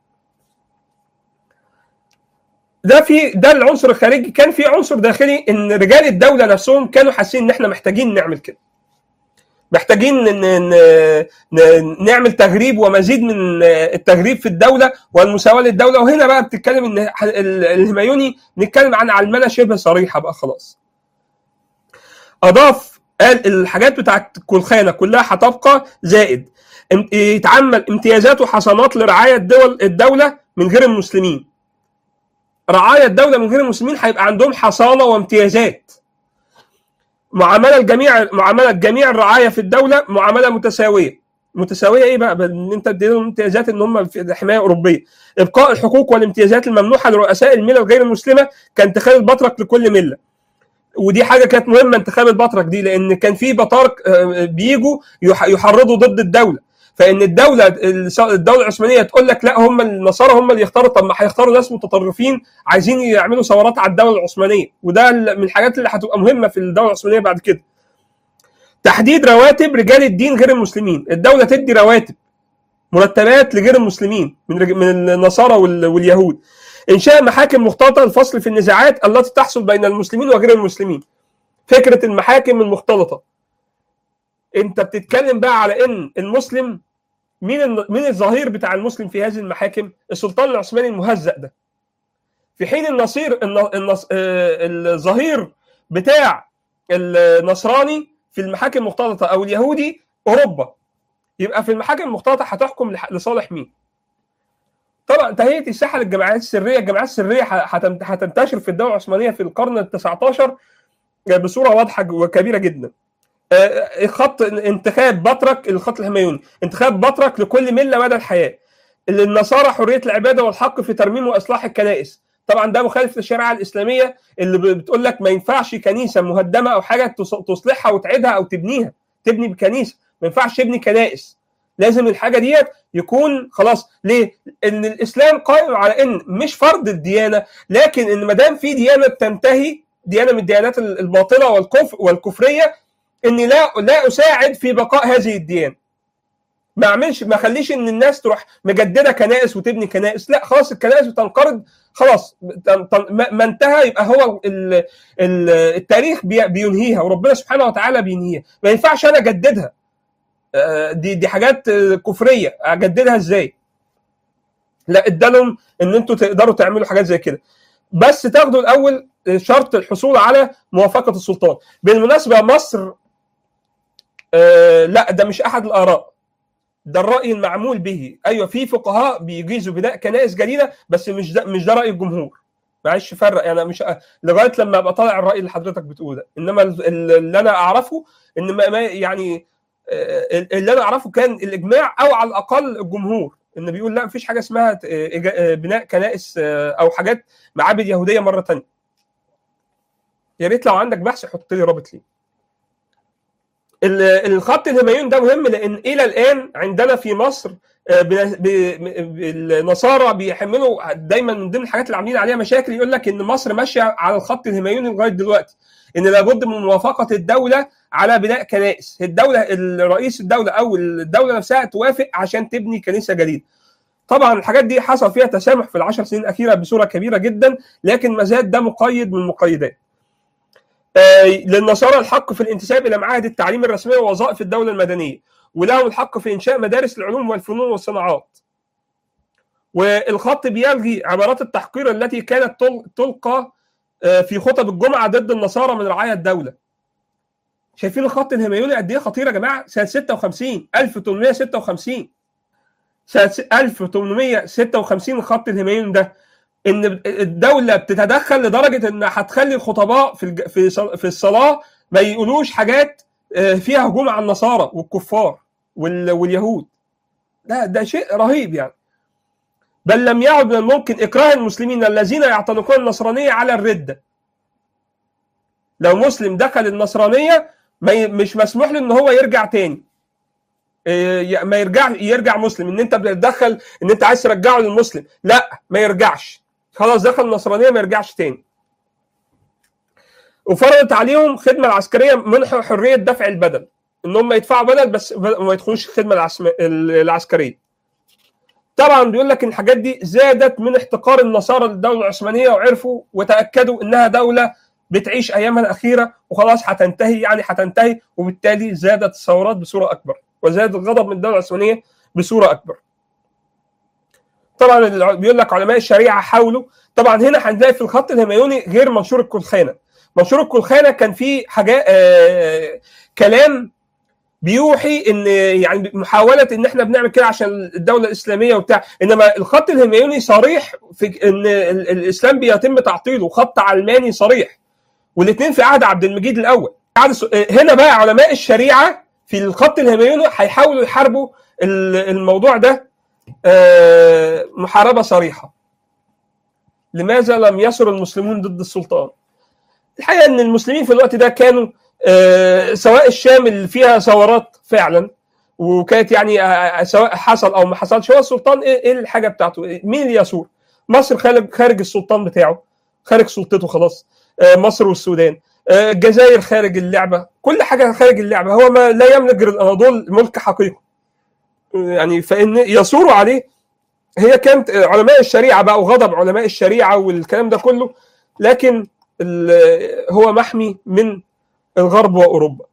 ده في ده العنصر الخارجي كان في عنصر داخلي ان رجال الدوله نفسهم كانوا حاسين ان احنا محتاجين نعمل كده محتاجين نعمل تغريب ومزيد من التغريب في الدوله والمساواه للدوله وهنا بقى بتتكلم ان الهميوني نتكلم عن علمنه شبه صريحه بقى خلاص اضاف قال الحاجات بتاعت الكلخانه كلها هتبقى زائد يتعمل امتيازات وحصانات لرعايه الدول الدوله من غير المسلمين رعايا الدوله من غير المسلمين هيبقى عندهم حصانه وامتيازات معامله الجميع معامله جميع الرعايا في الدوله معامله متساويه متساويه ايه بقى ان انت تديلهم امتيازات ان هم في حمايه اوروبيه ابقاء الحقوق والامتيازات الممنوحه لرؤساء الملل غير المسلمه كانتخاب البطرك لكل مله ودي حاجه كانت مهمه انتخاب البطرك دي لان كان في بطارك بيجوا يحرضوا ضد الدوله فان الدوله الدوله العثمانيه تقول لك لا هم النصارى هم اللي يختاروا طب ما هيختاروا ناس متطرفين عايزين يعملوا ثورات على الدوله العثمانيه وده من الحاجات اللي هتبقى مهمه في الدوله العثمانيه بعد كده تحديد رواتب رجال الدين غير المسلمين الدوله تدي رواتب مرتبات لغير المسلمين من من النصارى واليهود انشاء محاكم مختلطه للفصل في النزاعات التي تحصل بين المسلمين وغير المسلمين فكره المحاكم المختلطه انت بتتكلم بقى على ان المسلم مين مين الظهير بتاع المسلم في هذه المحاكم السلطان العثماني المهزأ ده في حين النصير النص... الظهير بتاع النصراني في المحاكم المختلطه او اليهودي اوروبا يبقى في المحاكم المختلطه هتحكم لصالح مين طبعا تهيئه الساحه للجماعات السريه الجماعات السريه هتنتشر في الدوله العثمانيه في القرن ال 19 بصوره واضحه وكبيره جدا خط انتخاب بطرك الخط الهميوني انتخاب بطرك لكل مله مدى الحياه للنصارى حريه العباده والحق في ترميم واصلاح الكنائس طبعا ده مخالف للشريعه الاسلاميه اللي بتقول لك ما ينفعش كنيسه مهدمه او حاجه تصلحها وتعيدها او تبنيها تبني بكنيسه ما ينفعش تبني كنائس لازم الحاجه ديت يكون خلاص ليه؟ ان الاسلام قائم على ان مش فرض الديانه لكن ان ما دام في ديانه بتنتهي ديانه من الديانات الباطله والكفر والكفريه اني لا لا اساعد في بقاء هذه الديانه ما اعملش ما اخليش ان الناس تروح مجدده كنائس وتبني كنائس لا خلاص الكنائس بتنقرض خلاص تن- تن- ما ما انتهى يبقى هو ال- ال- التاريخ بي- بينهيها وربنا سبحانه وتعالى بينهيها ما ينفعش انا اجددها آه، دي دي حاجات آه، كفريه اجددها ازاي لا ادالهم ان انتوا تقدروا تعملوا حاجات زي كده بس تاخدوا الاول شرط الحصول على موافقه السلطان بالمناسبه مصر آه لا ده مش احد الاراء ده الراي المعمول به ايوه في فقهاء بيجيزوا بناء كنائس جديده بس مش ده مش ده راي الجمهور معلش فرق يعني مش لغايه لما ابقى طالع الراي اللي حضرتك بتقوله انما ال- ال- اللي انا اعرفه ان ما ما- يعني آه، اللي انا اعرفه كان الاجماع او على الاقل الجمهور ان بيقول لا مفيش حاجه اسمها آه، إجا- آه، بناء كنائس آه، او حاجات معابد يهوديه مره تانية يا ريت لو عندك بحث حط لي رابط ليه ال- الخط الهميون ده مهم لان الى الان عندنا في مصر آه، ب- ب- النصارى بيحملوا دايما من ضمن الحاجات اللي عاملين عليها مشاكل يقول لك ان مصر ماشيه على الخط الهميوني لغايه دلوقتي ان لابد من موافقه الدوله على بناء كنائس الدوله الرئيس الدوله او الدوله نفسها توافق عشان تبني كنيسه جديده طبعا الحاجات دي حصل فيها تسامح في العشر سنين الاخيره بصوره كبيره جدا لكن ما زال ده مقيد من المقيدات آه، للنصارى الحق في الانتساب الى معاهد التعليم الرسميه ووظائف الدوله المدنيه ولهم الحق في انشاء مدارس العلوم والفنون والصناعات والخط بيلغي عبارات التحقير التي كانت تل- تلقى آه، في خطب الجمعه ضد النصارى من رعايا الدوله شايفين الخط الهميوني قد ايه خطير يا جماعه سنه 56 1856 سنه 1856 الخط الهميوني ده ان الدوله بتتدخل لدرجه ان هتخلي الخطباء في الج- في صل- في الصلاه ما يقولوش حاجات آه، فيها هجوم على النصارى والكفار وال- واليهود ده ده شيء رهيب يعني بل لم يعد من الممكن اكراه المسلمين الذين يعتنقون النصرانيه على الرده لو مسلم دخل النصرانيه ما ي- مش مسموح له ان هو يرجع تاني إيه، ما يرجع يرجع مسلم ان انت بتدخل ان انت عايز ترجعه للمسلم لا ما يرجعش خلاص دخل النصرانيه ما يرجعش تاني وفرضت عليهم خدمه العسكريه منح حريه دفع البدل ان هم يدفعوا بدل بس ما يدخلوش الخدمه العسم- العسكريه طبعا بيقول لك ان الحاجات دي زادت من احتقار النصارى للدوله العثمانيه وعرفوا وتاكدوا انها دوله بتعيش ايامها الاخيره وخلاص هتنتهي يعني هتنتهي وبالتالي زادت الثورات بصوره اكبر وزاد الغضب من الدوله العثمانيه بصوره اكبر. طبعا الع- بيقول لك علماء الشريعه حاولوا طبعا هنا هنلاقي في الخط الهميوني غير منشور الكلخانه. منشور الكلخانه كان فيه حاجات آه كلام بيوحي ان يعني محاوله ان احنا بنعمل كده عشان الدوله الاسلاميه وبتاع انما الخط الهميوني صريح في ان ال- الاسلام بيتم تعطيله خط علماني صريح والاثنين في عهد عبد المجيد الاول عهد الس- هنا بقى علماء الشريعه في الخط الهميوني هيحاولوا يحاربوا ال- الموضوع ده آه، محاربه صريحه لماذا لم يسر المسلمون ضد السلطان الحقيقه ان المسلمين في الوقت ده كانوا آه، سواء الشام اللي فيها ثورات فعلا وكانت يعني آه، سواء حصل او ما حصلش هو السلطان ايه إيه الحاجه بتاعته إيه- مين اللي يسور مصر خارج خارج السلطان بتاعه خارج سلطته خلاص آه، مصر والسودان آه، الجزائر خارج اللعبه كل حاجه خارج اللعبه هو ما لا يملك غير الاناضول ملك حقيقي يعني فان يثوروا عليه هي كانت علماء الشريعه بقى وغضب علماء الشريعه والكلام ده كله لكن ال- هو محمي من الغرب واوروبا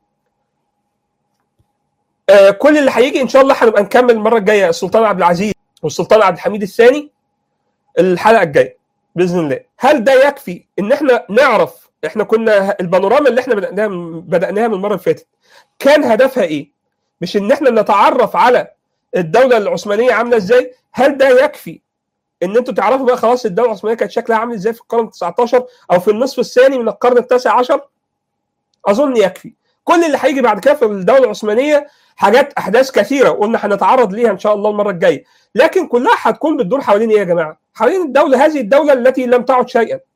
آه، كل اللي هيجي ان شاء الله هنبقى نكمل المره الجايه السلطان عبد العزيز والسلطان عبد الحميد الثاني الحلقه الجايه باذن الله هل ده يكفي ان احنا نعرف احنا كنا البانوراما اللي احنا بدأناها بدأناها من المره اللي فاتت كان هدفها ايه مش ان احنا نتعرف على الدوله العثمانيه عامله ازاي هل ده يكفي ان انتوا تعرفوا بقى خلاص الدوله العثمانيه كانت شكلها عامل ازاي في القرن 19 او في النصف الثاني من القرن التاسع عشر اظن يكفي كل اللي هيجي بعد كده في الدوله العثمانيه حاجات احداث كثيره قلنا هنتعرض ليها ان شاء الله المره الجايه لكن كلها هتكون بتدور حوالين ايه يا جماعه حوالين الدوله هذه الدوله التي لم تعد شيئا